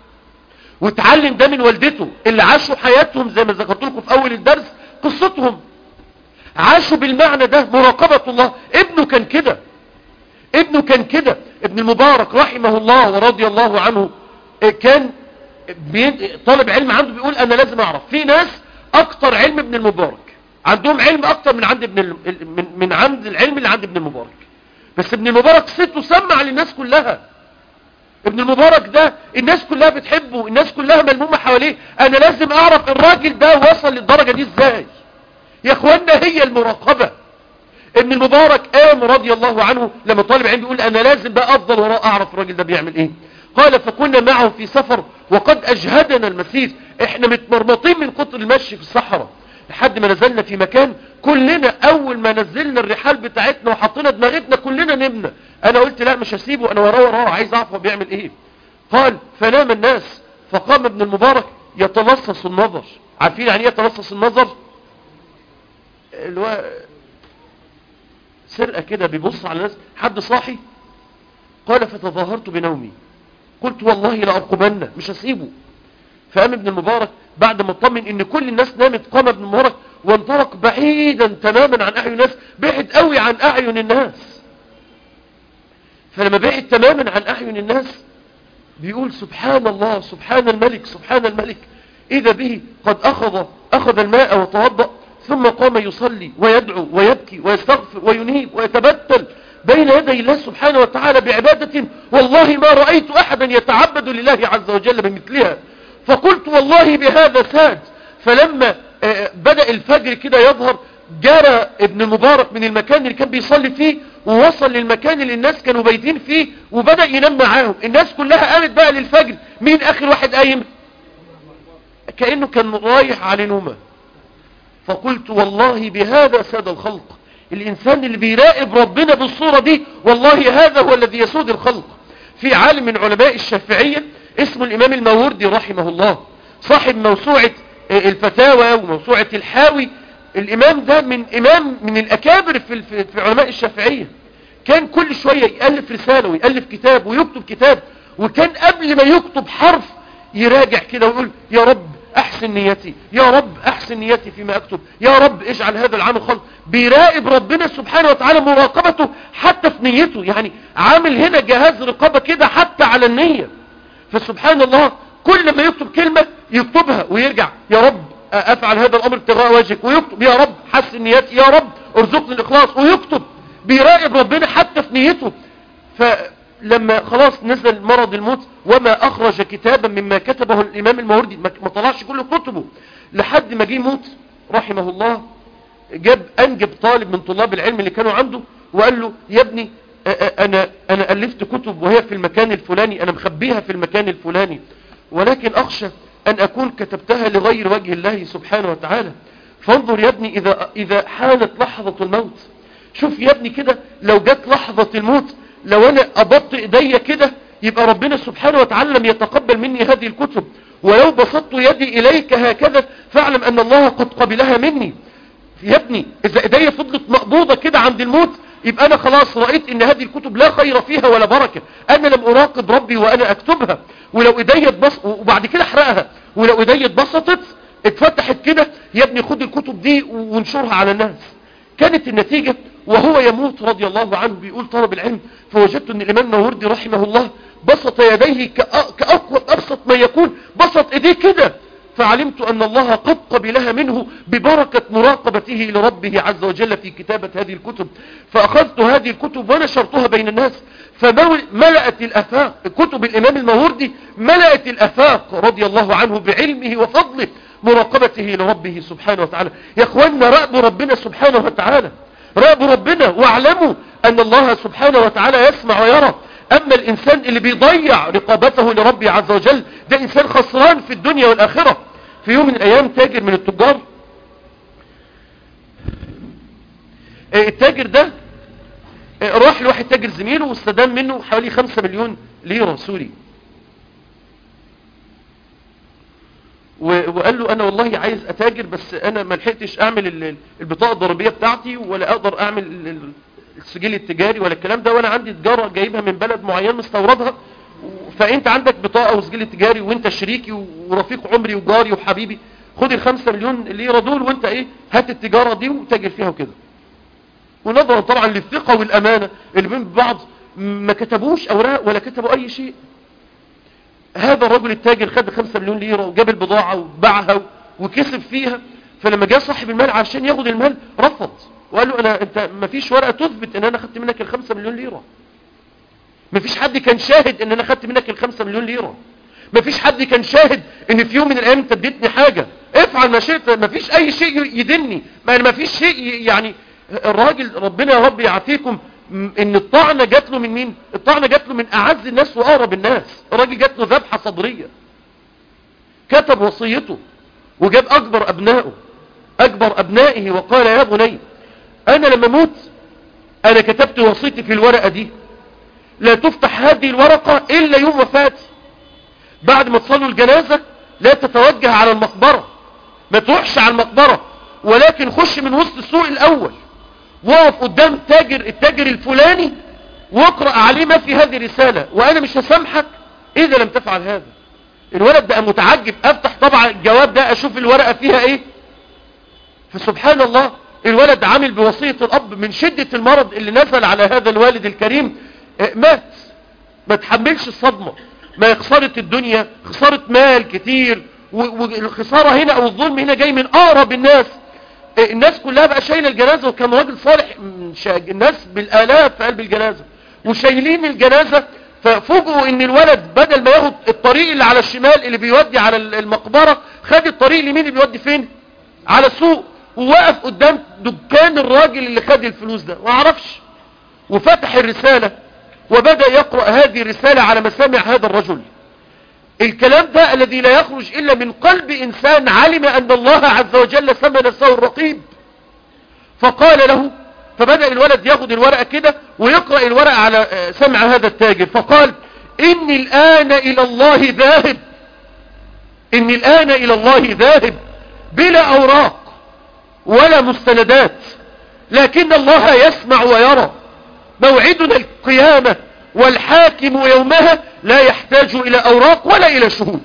واتعلم ده من والدته اللي عاشوا حياتهم زي ما ذكرت لكم في اول الدرس قصتهم عاشوا بالمعنى ده مراقبة الله ابنه كان كده ابنه كان كده ابن المبارك رحمه الله ورضي الله عنه كان طالب علم عنده بيقول انا لازم اعرف في ناس اكتر علم ابن المبارك عندهم علم اكتر من عند ابن من, من عند العلم اللي عند ابن المبارك بس ابن المبارك سته سمع للناس كلها ابن المبارك ده الناس كلها بتحبه الناس كلها ملمومة حواليه انا لازم اعرف الراجل ده وصل للدرجة دي ازاي يا اخوانا هي المراقبة ابن المبارك قام رضي الله عنه لما طالب علم بيقول انا لازم بقى افضل وراء اعرف الراجل ده بيعمل ايه قال فكنا معه في سفر وقد اجهدنا المسير احنا متمرمطين من كتر المشي في الصحراء لحد ما نزلنا في مكان كلنا اول ما نزلنا الرحال بتاعتنا وحطينا دماغتنا كلنا نمنا انا قلت لا مش هسيبه انا وراه وراه عايز اعرف هو بيعمل ايه قال فنام الناس فقام ابن المبارك يتلصص النظر عارفين يعني ايه يتلصص النظر الو... سرقة كده بيبص على الناس حد صاحي قال فتظاهرت بنومي قلت والله لأرقبن مش هسيبه فقام ابن المبارك بعد ما اطمن ان كل الناس نامت قام ابن المبارك وانطلق بعيدا تماما عن اعين الناس بعد قوي عن اعين الناس فلما بعد تماما عن اعين الناس بيقول سبحان الله سبحان الملك سبحان الملك اذا به قد اخذ اخذ الماء وتوضأ ثم قام يصلي ويدعو ويبكي ويستغفر وينيب ويتبتل بين يدي الله سبحانه وتعالى بعبادة والله ما رأيت أحدا يتعبد لله عز وجل بمثلها فقلت والله بهذا ساد فلما بدأ الفجر كده يظهر جرى ابن المبارك من المكان اللي كان بيصلي فيه ووصل للمكان اللي الناس كانوا بايتين فيه وبدأ ينام معاهم الناس كلها قامت بقى للفجر مين اخر واحد قايم كأنه كان رايح على نومه فقلت والله بهذا ساد الخلق الإنسان اللي بيراقب ربنا بالصورة دي والله هذا هو الذي يسود الخلق في عالم من علماء الشافعية اسمه الإمام الماوردي رحمه الله صاحب موسوعة الفتاوى وموسوعة الحاوي الإمام ده من إمام من الأكابر في, في علماء الشافعية كان كل شوية يألف رسالة ويألف كتاب ويكتب كتاب وكان قبل ما يكتب حرف يراجع كده ويقول يا رب احسن نيتي يا رب احسن نيتي فيما اكتب يا رب اجعل هذا العمل خلق بيراقب ربنا سبحانه وتعالى مراقبته حتى في نيته يعني عامل هنا جهاز رقابة كده حتى على النية فسبحان الله كل ما يكتب كلمة يكتبها ويرجع يا رب افعل هذا الامر ابتغاء وجهك ويكتب يا رب حسن نيتي يا رب ارزقني الاخلاص ويكتب بيراقب ربنا حتى في نيته فلما خلاص نزل مرض الموت وما اخرج كتابا مما كتبه الامام الموردي ما طلعش كل كتبه لحد ما جه موت رحمه الله جاب انجب طالب من طلاب العلم اللي كانوا عنده وقال له يا ابني انا انا الفت كتب وهي في المكان الفلاني انا مخبيها في المكان الفلاني ولكن اخشى ان اكون كتبتها لغير وجه الله سبحانه وتعالى فانظر يا ابني إذا, إذا حانت لحظة الموت شوف يا ابني كده لو جت لحظة الموت لو أنا أبط إيدي كده يبقى ربنا سبحانه وتعالى لم يتقبل مني هذه الكتب ولو بسطت يدي إليك هكذا فاعلم أن الله قد قبلها مني يا ابني إذا إيدي فضلت مقبوضة كده عند الموت يبقى أنا خلاص رأيت إن هذه الكتب لا خير فيها ولا بركة أنا لم أراقب ربي وأنا أكتبها ولو إيدي اتبص وبعد كده أحرقها ولو إيدي اتبسطت اتفتحت كده يا ابني خد الكتب دي وانشرها على الناس كانت النتيجة وهو يموت رضي الله عنه بيقول طلب العلم فوجدت ان الامام ماوردي رحمه الله بسط يديه كأقوى أبسط ما يكون بسط ايديه كده فعلمت ان الله قد قبلها منه ببركة مراقبته لربه عز وجل في كتابة هذه الكتب فاخذت هذه الكتب ونشرتها بين الناس فملأت الافاق كتب الامام الماوردي ملأت الافاق رضي الله عنه بعلمه وفضله مراقبته لربه سبحانه وتعالى يا اخوانا راقبوا ربنا سبحانه وتعالى راقبوا ربنا واعلموا ان الله سبحانه وتعالى يسمع ويرى اما الانسان اللي بيضيع رقابته لربه عز وجل ده انسان خسران في الدنيا والاخرة في يوم من الايام تاجر من التجار التاجر ده راح لواحد تاجر زميله واستدام منه حوالي خمسة مليون ليرة سوري وقال له انا والله عايز اتاجر بس انا ما لحقتش اعمل البطاقه الضريبيه بتاعتي ولا اقدر اعمل السجل التجاري ولا الكلام ده وانا عندي تجاره جايبها من بلد معين مستوردها فانت عندك بطاقه وسجل تجاري وانت شريكي ورفيق عمري وجاري وحبيبي خد الخمسة مليون ليره دول وانت ايه هات التجاره دي وتاجر فيها وكده ونظرا طبعا للثقه والامانه اللي بين بعض ما كتبوش اوراق ولا كتبوا اي شيء هذا الرجل التاجر خد 5 مليون ليرة وجاب البضاعة وباعها وكسب فيها فلما جاء صاحب المال عشان ياخد المال رفض وقال له انا انت ما فيش ورقة تثبت ان انا خدت منك الخمسة مليون ليرة ما فيش حد كان شاهد ان انا خدت منك الخمسة مليون ليرة ما فيش حد كان شاهد ان في يوم من الايام انت اديتني حاجة افعل ما شئت ما فيش اي شيء يدني ما فيش شيء يعني الراجل ربنا يا رب يعافيكم ان الطعنة جات له من مين الطعنة جات له من اعز الناس واقرب الناس الراجل جات له ذبحة صدرية كتب وصيته وجاب اكبر ابنائه اكبر ابنائه وقال يا بني انا لما موت انا كتبت وصيتي في الورقة دي لا تفتح هذه الورقة الا يوم وفاتي بعد ما تصلوا الجنازة لا تتوجه على المقبرة ما تروحش على المقبرة ولكن خش من وسط السوق الاول وقف قدام تاجر التاجر الفلاني واقرأ عليه ما في هذه الرسالة وانا مش هسامحك اذا لم تفعل هذا الولد بقى متعجب افتح طبعا الجواب ده اشوف الورقة فيها ايه فسبحان الله الولد عامل بوصية الاب من شدة المرض اللي نزل على هذا الوالد الكريم مات ما تحملش الصدمة ما يخسرة الدنيا خسارة مال كتير والخسارة هنا او الظلم هنا جاي من اقرب الناس الناس كلها بقى شايله الجنازة وكان راجل صالح الناس بالالاف في قلب الجنازة وشايلين الجنازة ففوجئوا ان الولد بدل ما ياخد الطريق اللي على الشمال اللي بيودي على المقبرة خد الطريق اليمين اللي بيودي فين على السوق ووقف قدام دكان الراجل اللي خد الفلوس ده ما عرفش وفتح الرسالة وبدأ يقرأ هذه الرسالة على مسامع هذا الرجل الكلام ده الذي لا يخرج إلا من قلب إنسان علم أن الله عز وجل سمى نفسه الرقيب فقال له فبدأ الولد ياخد الورقة كده ويقرأ الورقة على سمع هذا التاجر فقال إني الآن إلى الله ذاهب إني الآن إلى الله ذاهب بلا أوراق ولا مستندات لكن الله يسمع ويرى موعدنا القيامة والحاكم يومها لا يحتاج إلى أوراق ولا إلى شهود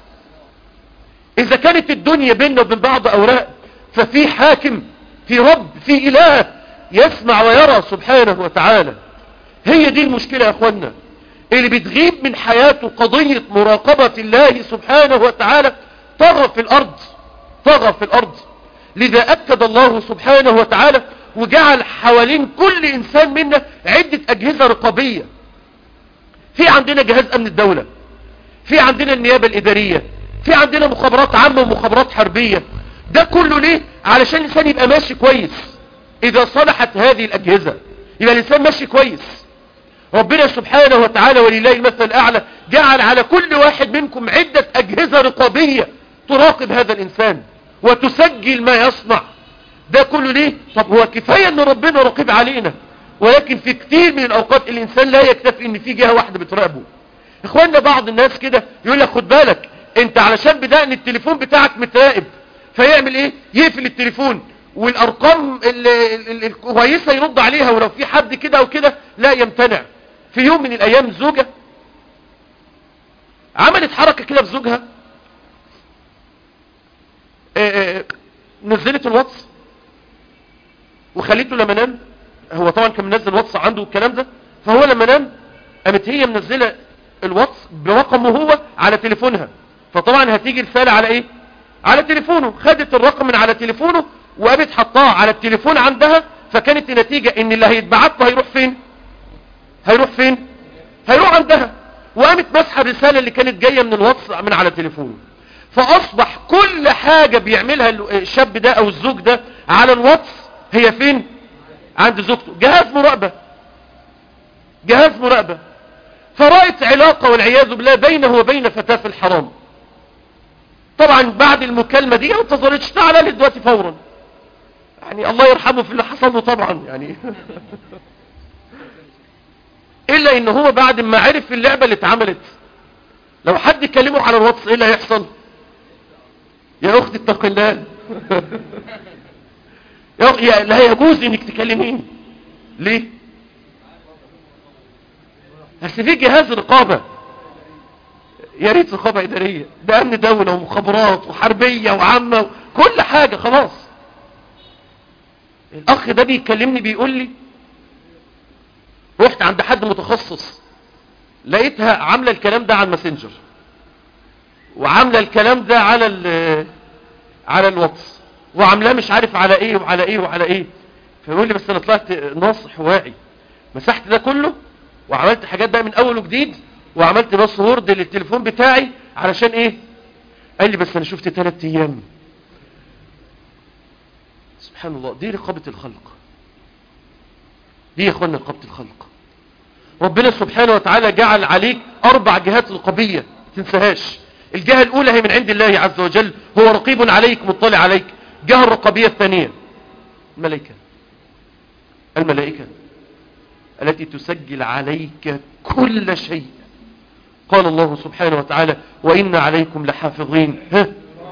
إذا كانت الدنيا بيننا وبين بعض أوراق ففي حاكم في رب في إله يسمع ويرى سبحانه وتعالى هي دي المشكلة يا أخوانا اللي بتغيب من حياته قضية مراقبة الله سبحانه وتعالى طغى في الأرض طغى في الأرض لذا أكد الله سبحانه وتعالى وجعل حوالين كل إنسان منا عدة أجهزة رقابية في عندنا جهاز أمن الدولة في عندنا النيابة الإدارية في عندنا مخابرات عامة ومخابرات حربية ده كله ليه علشان الإنسان يبقى ماشي كويس إذا صلحت هذه الأجهزة يبقى الإنسان ماشي كويس ربنا سبحانه وتعالى ولله المثل الأعلى جعل على كل واحد منكم عدة أجهزة رقابية تراقب هذا الإنسان وتسجل ما يصنع ده كله ليه طب هو كفاية ان ربنا رقيب علينا ولكن في كتير من الاوقات الانسان لا يكتفي ان في جهة واحدة بتراقبه اخواننا بعض الناس كده يقول لك خد بالك انت علشان بدأ ان التليفون بتاعك متراقب فيعمل ايه يقفل التليفون والارقام ال- ال- ال- الكويسة يرد عليها ولو في حد كده او كده لا يمتنع في يوم من الايام زوجة عملت حركة كده بزوجها آه، آه، نزلت الواتس وخليته لما نام هو طبعا كان منزل واتس عنده الكلام ده فهو لما نام قامت هي منزله الواتس برقمه هو على تليفونها فطبعا هتيجي رساله على ايه على تليفونه خدت الرقم من على تليفونه وقامت حطاه على التليفون عندها فكانت النتيجه ان اللي هيتبعت له هيروح فين هيروح فين هيروح عندها وقامت مسحه الرساله اللي كانت جايه من الواتس من على تليفونه فاصبح كل حاجه بيعملها الشاب ده او الزوج ده على الواتس هي فين عند زوجته جهاز مراقبه جهاز مراقبه فرأت علاقه والعياذ بالله بينه وبين فتاه في الحرام طبعا بعد المكالمه دي ما انتظرتش تعالى لي دلوقتي فورا يعني الله يرحمه في اللي حصل له طبعا يعني الا ان هو بعد ما عرف اللعبه اللي اتعملت لو حد كلمه على الواتس ايه اللي هيحصل يا اختي اتق الله يا يا- لا يجوز انك تكلميني ليه بس في جهاز رقابه يا ريت رقابه اداريه ده امن دوله ومخابرات وحربيه وعامه كل حاجه خلاص الاخ ده بيكلمني بيقول لي رحت عند حد متخصص لقيتها عامله الكلام ده على الماسنجر وعامله الكلام ده على ال على الواتس وعاملاه مش عارف على ايه وعلى ايه وعلى ايه فيقول لي بس انا طلعت ناصح واعي مسحت ده كله وعملت حاجات بقى من اول وجديد وعملت باسورد للتليفون بتاعي علشان ايه قال لي بس انا شفت ثلاث ايام سبحان الله دي رقابة الخلق دي يا اخوانا رقابة الخلق ربنا سبحانه وتعالى جعل عليك اربع جهات رقابية ما تنساهاش الجهة الاولى هي من عند الله عز وجل هو رقيب عليك مطلع عليك الجهة الرقابية الثانية الملائكة الملائكة التي تسجل عليك كل شيء قال الله سبحانه وتعالى وإن عليكم لحافظين ها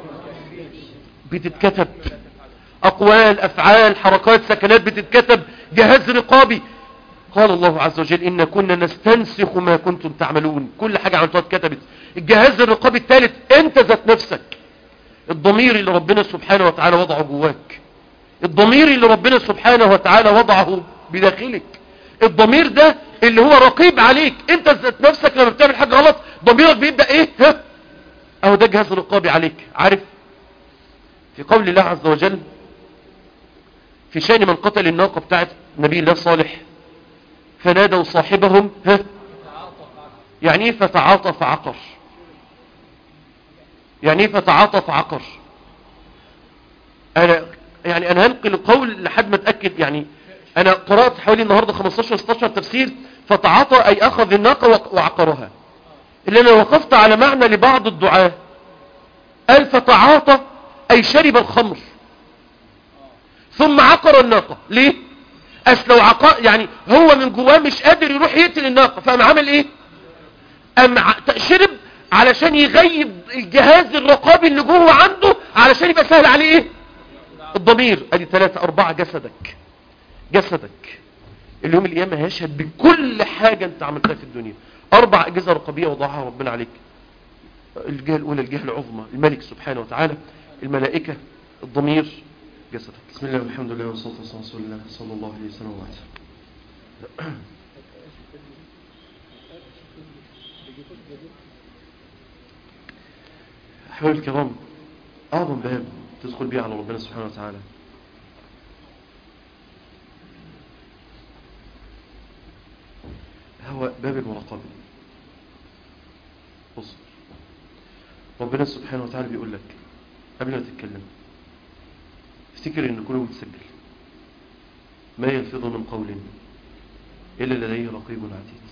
بتتكتب أقوال أفعال حركات سكنات بتتكتب جهاز رقابي قال الله عز وجل إن كنا نستنسخ ما كنتم تعملون كل حاجة عملتها اتكتبت الجهاز الرقابي الثالث انت ذات نفسك الضمير اللي ربنا سبحانه وتعالى وضعه جواك الضمير اللي ربنا سبحانه وتعالى وضعه بداخلك الضمير ده اللي هو رقيب عليك انت ذات نفسك لما بتعمل حاجة غلط ضميرك بيبدأ ايه ها اهو ده جهاز رقابي عليك عارف في قول الله عز وجل في شأن من قتل الناقة بتاعت نبي الله صالح فنادوا صاحبهم ها يعني ايه فتعاطى فعقر يعني ايه فتعاطى فعقر انا يعني انا هنقل القول لحد ما اتاكد يعني انا قرات حوالي النهارده 15 16 تفسير فتعاطى اي اخذ الناقه وق- وعقرها اللي انا وقفت على معنى لبعض الدعاة قال فتعاطى اي شرب الخمر ثم عقر الناقه ليه اصل لو عقا يعني هو من جواه مش قادر يروح يقتل الناقه فقام عمل ايه قام ع- شرب علشان يغيب الجهاز الرقابي اللي جوه عنده علشان يبقى سهل عليه ايه الضمير ادي ثلاثة اربعة جسدك جسدك اليوم القيامة هيشهد بكل حاجة انت عملتها في الدنيا اربع اجهزة رقابية وضعها ربنا عليك الجهة الاولى الجهة العظمى الملك سبحانه وتعالى الملائكة الضمير جسدك بسم الله والحمد لله والصلاة والسلام على رسول الله صلى الله عليه وسلم وبعد أحبابي الكرام أعظم باب تدخل بيه على ربنا سبحانه وتعالى هو باب المراقبة بص ربنا سبحانه وتعالى بيقول لك قبل ما تتكلم افتكر ان كله متسجل ما يلفظ من قول الا لديه رقيب عتيد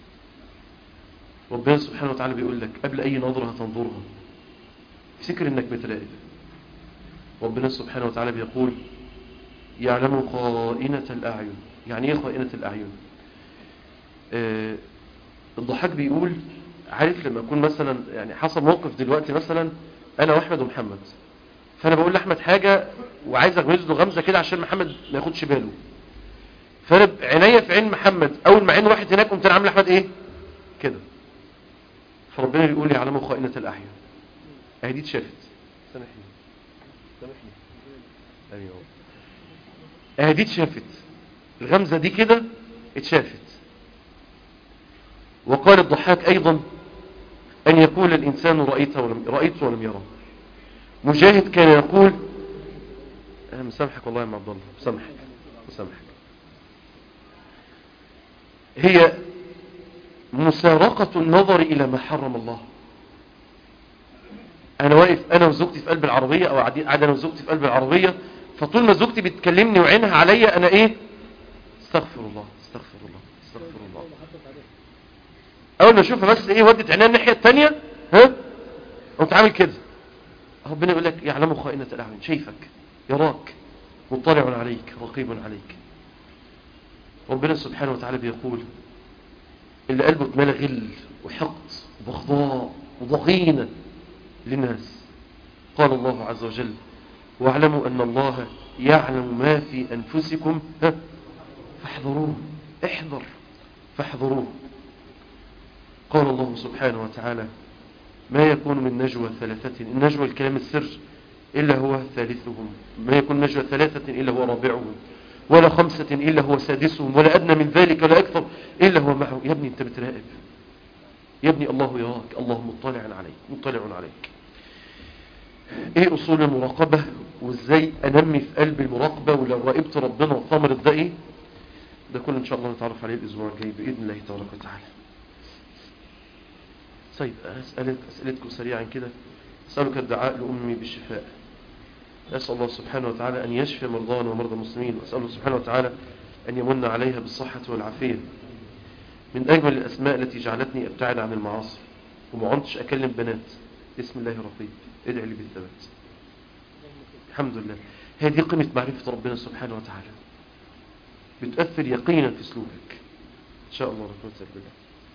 ربنا سبحانه وتعالى بيقول لك قبل اي نظرة هتنظرها افتكر انك متراقب ربنا سبحانه وتعالى بيقول يعلم خائنة الأعين يعني ايه خائنة الأعين آه الضحاك بيقول عارف لما يكون مثلا يعني حصل موقف دلوقتي مثلا انا واحمد ومحمد فانا بقول لاحمد حاجة وعايز اغمز له غمزة كده عشان محمد ما ياخدش باله فانا عينيا في عين محمد اول ما عين واحد هناك قمت انا عامل احمد ايه كده فربنا بيقول يعلم خائنة الاعين اهي دي اتشافت سامحني سامحني ايوه اهي دي اتشافت الغمزة دي كده اتشافت وقال الضحاك ايضا ان يقول الانسان رأيته ولم, رأيته ولم يره مجاهد كان يقول انا مسامحك والله يا عم عبد الله مسامحك مسامحك هي مسارقة النظر الى ما حرم الله انا واقف انا وزوجتي في قلب العربية او قاعد انا وزوجتي في قلب العربية فطول ما زوجتي بتكلمني وعينها عليا انا ايه استغفر الله استغفر الله استغفر الله اول ما اشوفها بس ايه ودت عينيها الناحيه الثانيه ها قمت عامل كده ربنا يقول لك يعلم خائنة الاعين شايفك يراك مطلع عليك رقيب عليك ربنا سبحانه وتعالى بيقول اللي قلبه اتملى غل وحقد وبغضاء وضغينه للناس قال الله عز وجل واعلموا ان الله يعلم ما في انفسكم ها فاحذروه احذر فاحذروه قال الله سبحانه وتعالى ما يكون من نجوى ثلاثة النجوى الكلام السر إلا هو ثالثهم ما يكون نجوى ثلاثة إلا هو رابعهم ولا خمسة إلا هو سادسهم ولا أدنى من ذلك ولا أكثر إلا هو معه يا ابني أنت بتراقب يا ابني الله يراك الله مطلع عليك مطلع عليك ايه اصول المراقبة وازاي انمي في قلبي المراقبة ولو راقبت ربنا وثمرت ده ايه ده كله ان شاء الله نتعرف عليه الاسبوع الجاي باذن الله تبارك وتعالى طيب أسألك أسئلتكم سريعا كده أسألك الدعاء لأمي بالشفاء أسأل الله سبحانه وتعالى أن يشفي مرضانا ومرضى المسلمين وأسأل الله سبحانه وتعالى أن يمن عليها بالصحة والعافية من أجمل الأسماء التي جعلتني أبتعد عن المعاصي وما عنتش أكلم بنات بسم الله رقيب ادعي لي بالثبات الحمد لله هذه قيمة معرفة ربنا سبحانه وتعالى بتأثر يقينا في سلوكك إن شاء الله ربنا بالله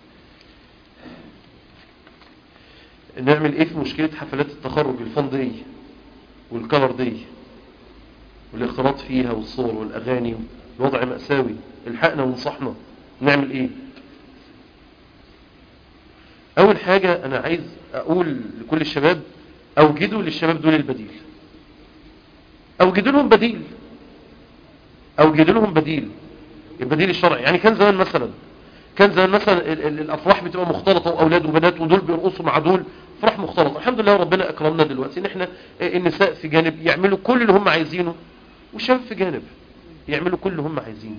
نعمل ايه في مشكلة حفلات التخرج الفن دي والكلر دي والاختلاط فيها والصور والاغاني الوضع مأساوي الحقنا ونصحنا نعمل ايه اول حاجة انا عايز اقول لكل الشباب اوجدوا للشباب دول البديل اوجدوا لهم بديل اوجدوا لهم بديل البديل الشرعي يعني كان زمان مثلا كان زمان مثلا الافراح بتبقى مختلطه واولاد وبنات ودول بيرقصوا مع دول افراح مختلطه الحمد لله ربنا اكرمنا دلوقتي ان احنا النساء في جانب يعملوا كل اللي هم عايزينه والشباب في جانب يعملوا كل اللي هم عايزينه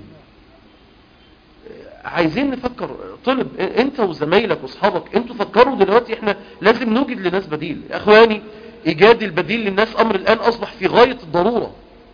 عايزين نفكر طلب انت وزمايلك واصحابك انتوا فكروا دلوقتي احنا لازم نوجد لناس بديل اخواني ايجاد البديل للناس امر الان اصبح في غايه الضروره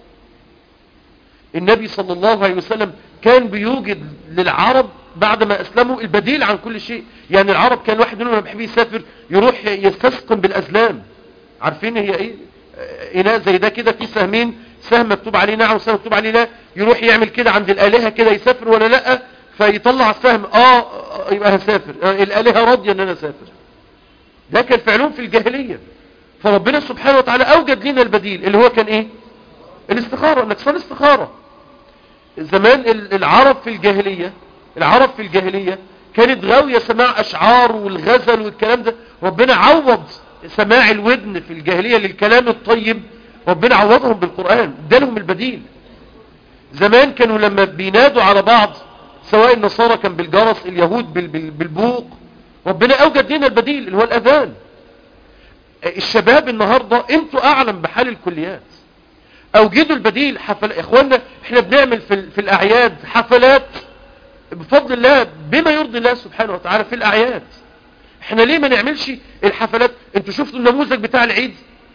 النبي صلى الله عليه وسلم كان بيوجد للعرب بعد ما اسلموا البديل عن كل شيء يعني العرب كان واحد منهم لما بيحب يسافر يروح يستسقم بالازلام عارفين هي ايه اناء زي ده كده في سهمين سهم مكتوب عليه نعم وسهم مكتوب عليه لا يروح يعمل كده عند الالهه كده يسافر ولا لا فيطلع السهم اه يبقى هسافر آه الالهه راضيه ان انا اسافر ده كان فعلهم في الجاهليه فربنا سبحانه وتعالى اوجد لنا البديل اللي هو كان ايه الاستخاره انك تصلي استخاره زمان العرب في الجاهليه العرب في الجاهلية كانت غاوية سماع أشعار والغزل والكلام ده ربنا عوض سماع الودن في الجاهلية للكلام الطيب ربنا عوضهم بالقرآن ادالهم البديل زمان كانوا لما بينادوا على بعض سواء النصارى كان بالجرس اليهود بالبوق ربنا أوجد لنا البديل اللي هو الأذان الشباب النهاردة انتوا أعلم بحال الكليات أوجدوا البديل حفل إخواننا احنا بنعمل في, في الأعياد حفلات بفضل الله بما يرضي الله سبحانه وتعالى في الأعياد احنا ليه ما نعملش الحفلات انتوا شفتوا النموذج بتاع العيد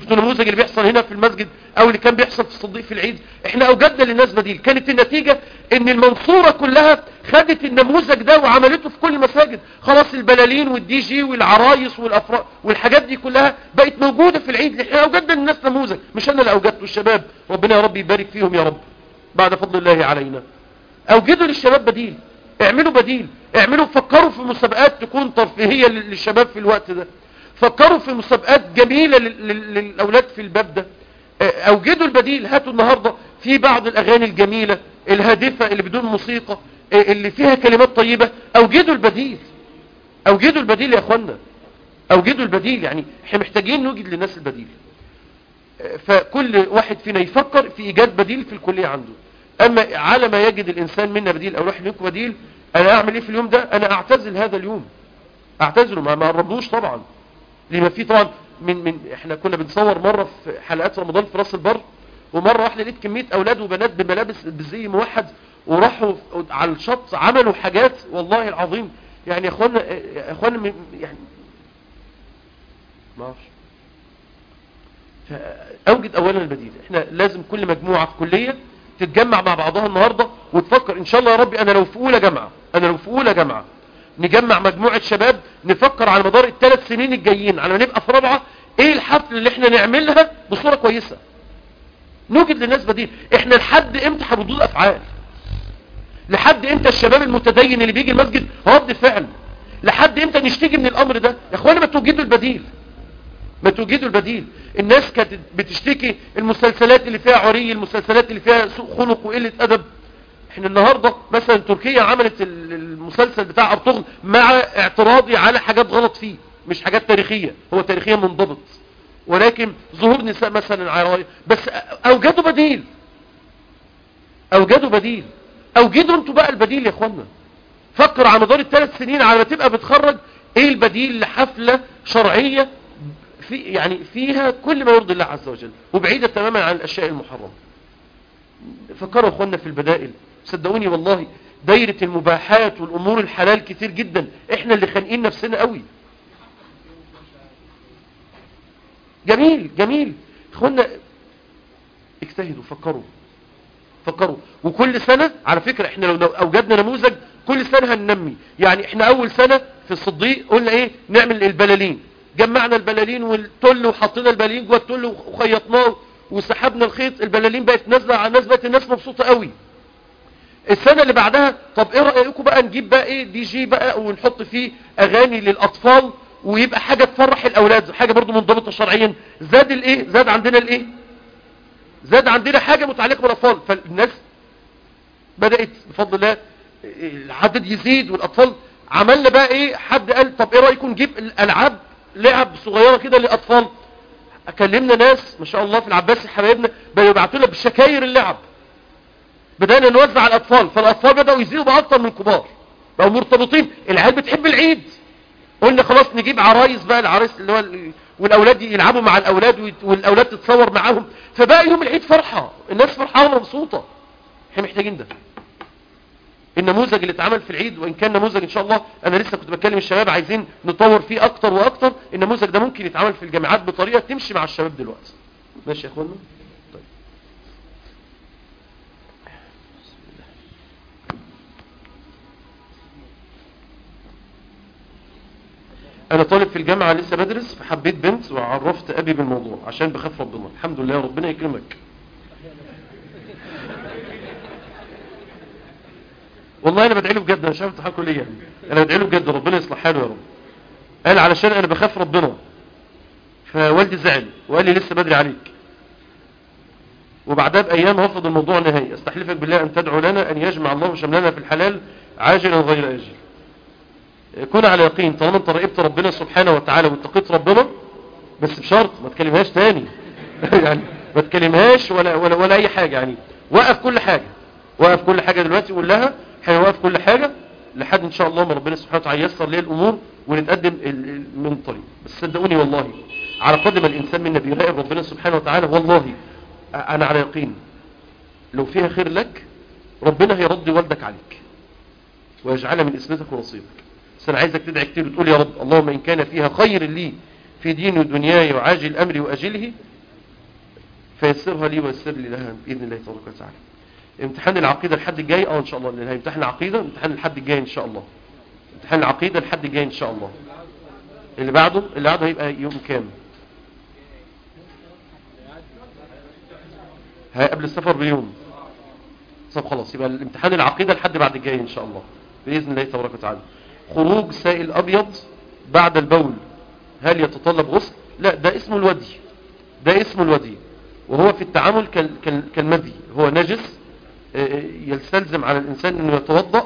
شفتوا النموذج اللي بيحصل هنا في المسجد او اللي كان بيحصل في الصديق في العيد احنا اوجدنا للناس بديل كانت النتيجة ان المنصورة كلها خدت النموذج ده وعملته في كل المساجد خلاص البلالين والدي جي والعرايس والافراح والحاجات دي كلها بقت موجودة في العيد احنا اوجدنا للناس نموذج مش انا اللي اوجدته الشباب ربنا يا رب يبارك فيهم يا رب بعد فضل الله علينا اوجدوا للشباب بديل اعملوا بديل اعملوا فكروا في مسابقات تكون ترفيهية للشباب في الوقت ده فكروا في مسابقات جميلة لل- لل- للأولاد في الباب ده اه، اوجدوا البديل هاتوا النهاردة في بعض الأغاني الجميلة الهادفة اللي بدون موسيقى اه، اللي فيها كلمات طيبة اوجدوا البديل اوجدوا البديل يا اخوانا اوجدوا البديل يعني احنا محتاجين نوجد للناس البديل اه، فكل واحد فينا يفكر في ايجاد بديل في الكلية عنده اما على ما يجد الانسان منا بديل او واحد منكم بديل انا اعمل ايه في اليوم ده انا اعتزل هذا اليوم اعتزله ما ما قربوش طبعا لما في طبعا من من احنا كنا بنصور مرة في حلقات رمضان في راس البر ومرة واحدة لقيت كمية اولاد وبنات بملابس بزي موحد وراحوا على الشط عملوا حاجات والله العظيم يعني يا اخوانا يا اخوانا من- يعني ما اعرفش فاوجد اولا البديل احنا لازم كل مجموعة في كلية تتجمع مع بعضها النهاردة وتفكر ان شاء الله يا ربي انا لو في اولى جامعة انا لو في اولى جامعة نجمع مجموعة شباب نفكر على مدار الثلاث سنين الجايين على ما نبقى في رابعة ايه الحفل اللي احنا نعملها بصورة كويسة نوجد للناس بديل احنا لحد امتى هردود افعال لحد امتى الشباب المتدين اللي بيجي المسجد رد فعل لحد امتى نشتكي من الامر ده يا اخوانا ما توجدوا البديل ما توجدوا البديل الناس كانت بتشتكي المسلسلات اللي فيها عري المسلسلات اللي فيها سوء خلق وقلة ادب احنا النهاردة مثلا تركيا عملت ال- المسلسل بتاع ارطغرل مع اعتراضي على حاجات غلط فيه مش حاجات تاريخية هو تاريخيا منضبط ولكن ظهور نساء مثلا عراية بس اوجدوا بديل اوجدوا بديل اوجدوا انتوا بقى البديل يا اخوانا فكر على مدار الثلاث سنين على ما تبقى بتخرج ايه البديل لحفلة شرعية في يعني فيها كل ما يرضي الله عز وجل وبعيدة تماما عن الاشياء المحرمة فكروا يا اخوانا في البدائل صدقوني والله دايرة المباحات والامور الحلال كتير جدا احنا اللي خانقين نفسنا قوي جميل جميل اخوانا اجتهدوا فكروا فكروا وكل سنة على فكرة احنا لو اوجدنا نموذج كل سنة هننمي يعني احنا اول سنة في الصديق قلنا ايه نعمل البلالين جمعنا البلالين والتل وحطينا البلالين جوه التل وخيطناه وسحبنا الخيط البلالين بقت نازله على الناس بقت الناس مبسوطه قوي السنة اللي بعدها طب ايه رأيكم بقى نجيب بقى ايه دي جي بقى ونحط فيه اغاني للاطفال ويبقى حاجة تفرح الاولاد حاجة برضو منضبطة شرعيا زاد الايه زاد عندنا الايه زاد عندنا حاجة متعلقة بالاطفال فالناس بدأت بفضل الله العدد يزيد والاطفال عملنا بقى ايه حد قال طب ايه رأيكم نجيب الالعاب لعب صغيرة كده للاطفال اكلمنا ناس ما شاء الله في العباسي حبايبنا بقوا يبعتوا لنا بالشكاير اللعب بدأنا نوزع على الأطفال فالأطفال بدأوا يزيدوا بقى أكتر من كبار بقوا مرتبطين العيال بتحب العيد قلنا خلاص نجيب عرايس بقى العرايس اللي هو ال- والأولاد يلعبوا مع الأولاد ويت- والأولاد تتصور معاهم فبقى يوم العيد فرحة الناس فرحانة ومبسوطة احنا محتاجين ده النموذج اللي اتعمل في العيد وإن كان نموذج إن شاء الله أنا لسه كنت بتكلم الشباب عايزين نطور فيه أكتر وأكتر النموذج ده ممكن يتعمل في الجامعات بطريقة تمشي مع الشباب دلوقتي ماشي يا أخوانا طيب انا طالب في الجامعة لسه بدرس فحبيت بنت وعرفت ابي بالموضوع عشان بخاف ربنا الحمد لله ربنا يكرمك والله انا بدعي له بجد انا مش عارف تضحكوا ليه يعني انا بدعي له بجد ربنا يصلح حاله يا رب قال علشان انا بخاف ربنا فوالدي زعل وقال لي لسه بدري عليك وبعدها بايام رفض الموضوع نهائي استحلفك بالله ان تدعو لنا ان يجمع الله شملنا في الحلال عاجلا غير اجل كن على يقين طالما انت راقبت ربنا سبحانه وتعالى واتقيت ربنا بس بشرط ما تكلمهاش تاني يعني ما تكلمهاش ولا, ولا, ولا اي حاجة يعني وقف كل حاجة وقف كل حاجة دلوقتي قول لها هنوقف كل حاجة لحد ان شاء الله ما ربنا سبحانه وتعالى ييسر ليه الامور ونتقدم ال- ال- من طريق بس صدقوني والله على قدر ما الانسان منا بيراقب ربنا سبحانه وتعالى والله انا على يقين لو فيها خير لك ربنا هيرضي والدك عليك ويجعلها من اسمتك ونصيبك بس انا عايزك تدعي كتير وتقول يا رب اللهم ان كان فيها خير لي في ديني ودنياي وعاجل امري واجله فيسرها لي ويسر لي لها باذن الله تبارك وتعالى امتحان العقيده الحد الجاي اه ان شاء الله اللي هيمتحن العقيده امتحان الحد الجاي ان شاء الله امتحان العقيده الحد الجاي ان شاء الله اللي بعده اللي بعده هيبقى يوم كام هي قبل السفر بيوم طب خلاص يبقى الامتحان العقيده الحد بعد الجاي ان شاء الله باذن الله تبارك وتعالى خروج سائل ابيض بعد البول هل يتطلب غسل لا ده اسمه الودي ده اسمه الودي وهو في التعامل كال- كال- كالمذي هو نجس آه، يستلزم على الإنسان أنه يتوضأ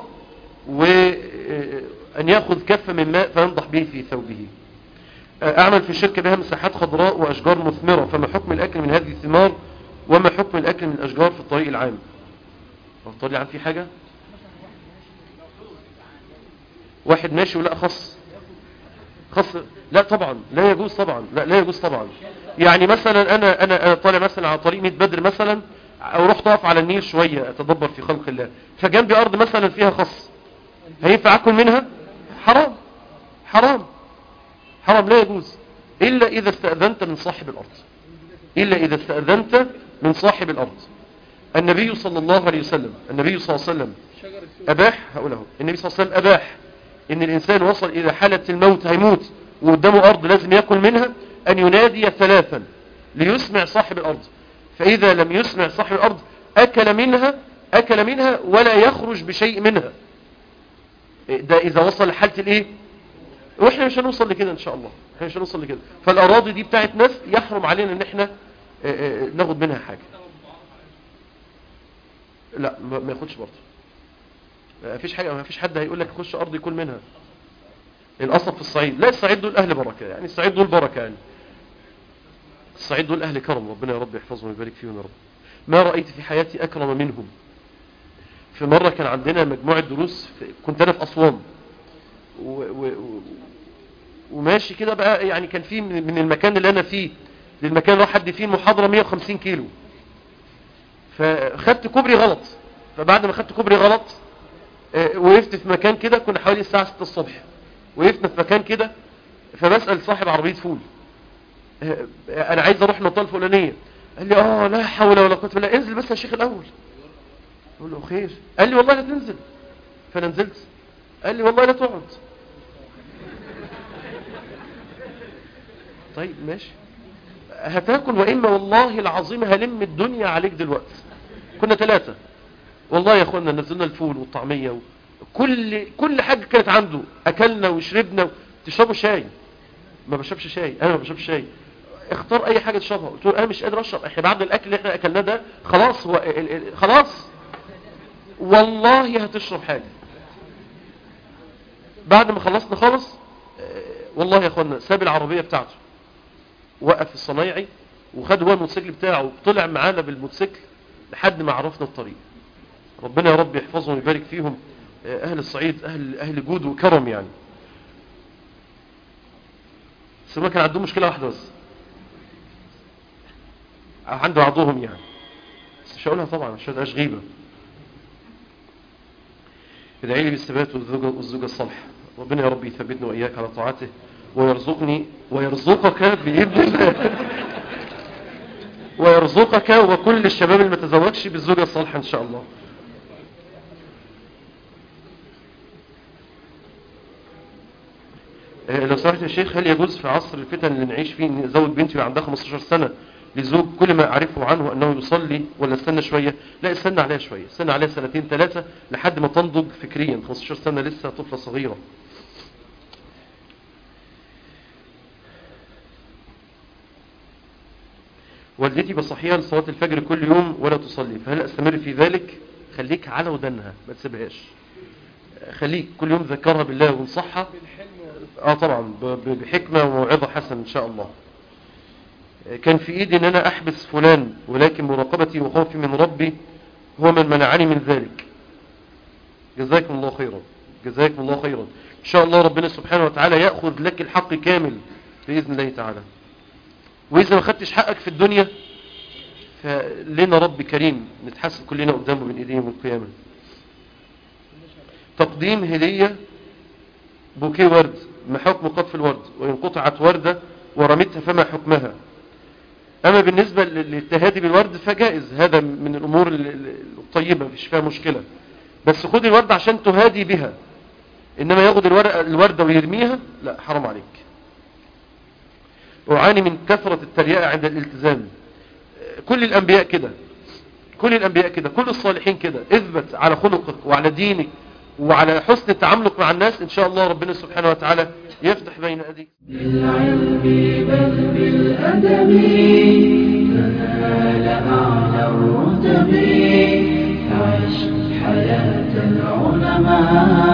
وأن يأخذ كفة من ماء فينضح به في ثوبه آه، أعمل في شركة بها مساحات خضراء وأشجار مثمرة فما حكم الأكل من هذه الثمار وما حكم الأكل من الأشجار في الطريق العام هو الطريق العام فيه حاجة واحد ماشي ولا خص خص لا طبعا لا يجوز طبعا لا لا يجوز طبعا يعني مثلا انا انا انا طالع مثلا على طريق 100 بدر مثلا او رحت اقف على النيل شويه اتدبر في خلق الله فجنبي ارض مثلا فيها خص هينفع اكل منها حرام حرام حرام لا يجوز الا اذا استاذنت من صاحب الارض الا اذا استاذنت من صاحب الارض النبي صلى الله عليه وسلم النبي صلى الله عليه وسلم اباح هقوله النبي صلى الله عليه وسلم اباح ان الانسان وصل الى حالة الموت هيموت وقدامه ارض لازم ياكل منها ان ينادي ثلاثا ليسمع صاحب الارض فاذا لم يسمع صاحب الارض اكل منها اكل منها ولا يخرج بشيء منها ده اذا وصل لحالة الايه واحنا مش هنوصل لكده ان شاء الله احنا مش هنوصل لكده فالاراضي دي بتاعت ناس يحرم علينا ان احنا آه، آه، ناخد منها حاجة لا ما ما ياخدش برضه ما فيش حاجة ما فيش حد هيقول لك خش ارض يكون منها الاصل في الصعيد لا الصعيد دول اهل بركة يعني الصعيد دول بركة يعني الصعيد دول اهل كرم ربنا يا رب يحفظهم ويبارك فيهم يا رب ما رأيت في حياتي اكرم منهم في مرة كان عندنا مجموعة دروس في كنت انا في اسوان و و و وماشي كده بقى يعني كان في من من المكان اللي انا فيه للمكان راح حد فيه محاضرة 150 كيلو فخدت كوبري غلط فبعد ما خدت كوبري غلط آه، وقفت في مكان كده كنا حوالي الساعة 6 الصبح وقفنا في مكان كده فبسأل صاحب عربية فول آه، انا عايز اروح المنطقة الفلانية قال لي اه لا حول ولا قوة الا بالله انزل بس يا شيخ الاول اقول له خير قال لي والله لا تنزل فانا نزلت قال لي والله لا تقعد طيب ماشي هتاكل واما والله العظيم هلم الدنيا عليك دلوقتي كنا ثلاثة والله يا اخوانا نزلنا الفول والطعمية و... كل كل حاجة كانت عنده اكلنا وشربنا تشربوا شاي ما بشربش شاي انا ما بشربش شاي اختار اي حاجة تشربها قلت له انا مش قادر اشرب احنا بعد الاكل اللي احنا اكلناه ده خلاص هو ال... ال... خلاص والله هتشرب حاجة بعد ما خلصنا خالص آه، والله يا اخوانا ساب العربية بتاعته وقف الصنايعي وخد هو الموتوسيكل بتاعه وطلع معانا بالموتوسيكل لحد ما عرفنا الطريق ربنا يا رب يحفظهم ويبارك فيهم آه، اهل الصعيد اهل اهل جود وكرم يعني بس هما كان عندهم مشكله واحده بس عنده بعضهم يعني بس مش هقولها طبعا مش هتبقاش غيبه ادعي لي بالثبات والزوجه والزوجه الصالحه ربنا يا رب يثبتنا واياك على طاعته ويرزقني ويرزقك باذن الله ويرزقك وكل الشباب اللي ما تزوجش بالزوجه الصالحه ان شاء الله آه، لو سمحت يا شيخ هل يجوز في عصر الفتن اللي نعيش فيه ان ازوج بنتي وعندها 15 سنة لزوج كل ما اعرفه عنه انه يصلي ولا استنى شوية لا استنى عليها شوية استنى عليها سنتين ثلاثة لحد ما تنضج فكريا 15 سنة لسه طفلة صغيرة والدتي بصحيها لصلاة الفجر كل يوم ولا تصلي فهل استمر في ذلك خليك على ودنها ما تسيبهاش خليك كل يوم ذكرها بالله وانصحها اه طبعا ب- ب- بحكمة وموعظة حسنة ان شاء الله كان في ايدي ان انا احبس فلان ولكن مراقبتي وخوفي من ربي هو من منعني من ذلك جزاكم الله خيرا جزاكم الله خيرا ان شاء الله ربنا سبحانه وتعالى يأخذ لك الحق كامل بإذن الله تعالى واذا ما خدتش حقك في الدنيا فلنا رب كريم نتحاسب كلنا قدامه من ايديه يوم القيامة تقديم هدية بوكيه ورد ما حكم قطف الورد وإن قطعت وردة ورمتها فما حكمها أما بالنسبة لل- للتهادي بالورد فجائز هذا من الأمور ال- ال- الطيبة مفيش فيها مشكلة بس خد الورد عشان تهادي بها إنما ياخد الورقة الوردة ويرميها لا حرام عليك أعاني من كثرة التريقة عند الالتزام كل الأنبياء كده كل الأنبياء كده كل الصالحين كده اثبت على خلقك وعلى دينك وعلى حسن تعاملك مع الناس إن شاء الله ربنا سبحانه وتعالى يفتح بين أيديك
بالعلم بل بالأدب تنال أعلى الرتب عش حياة العلماء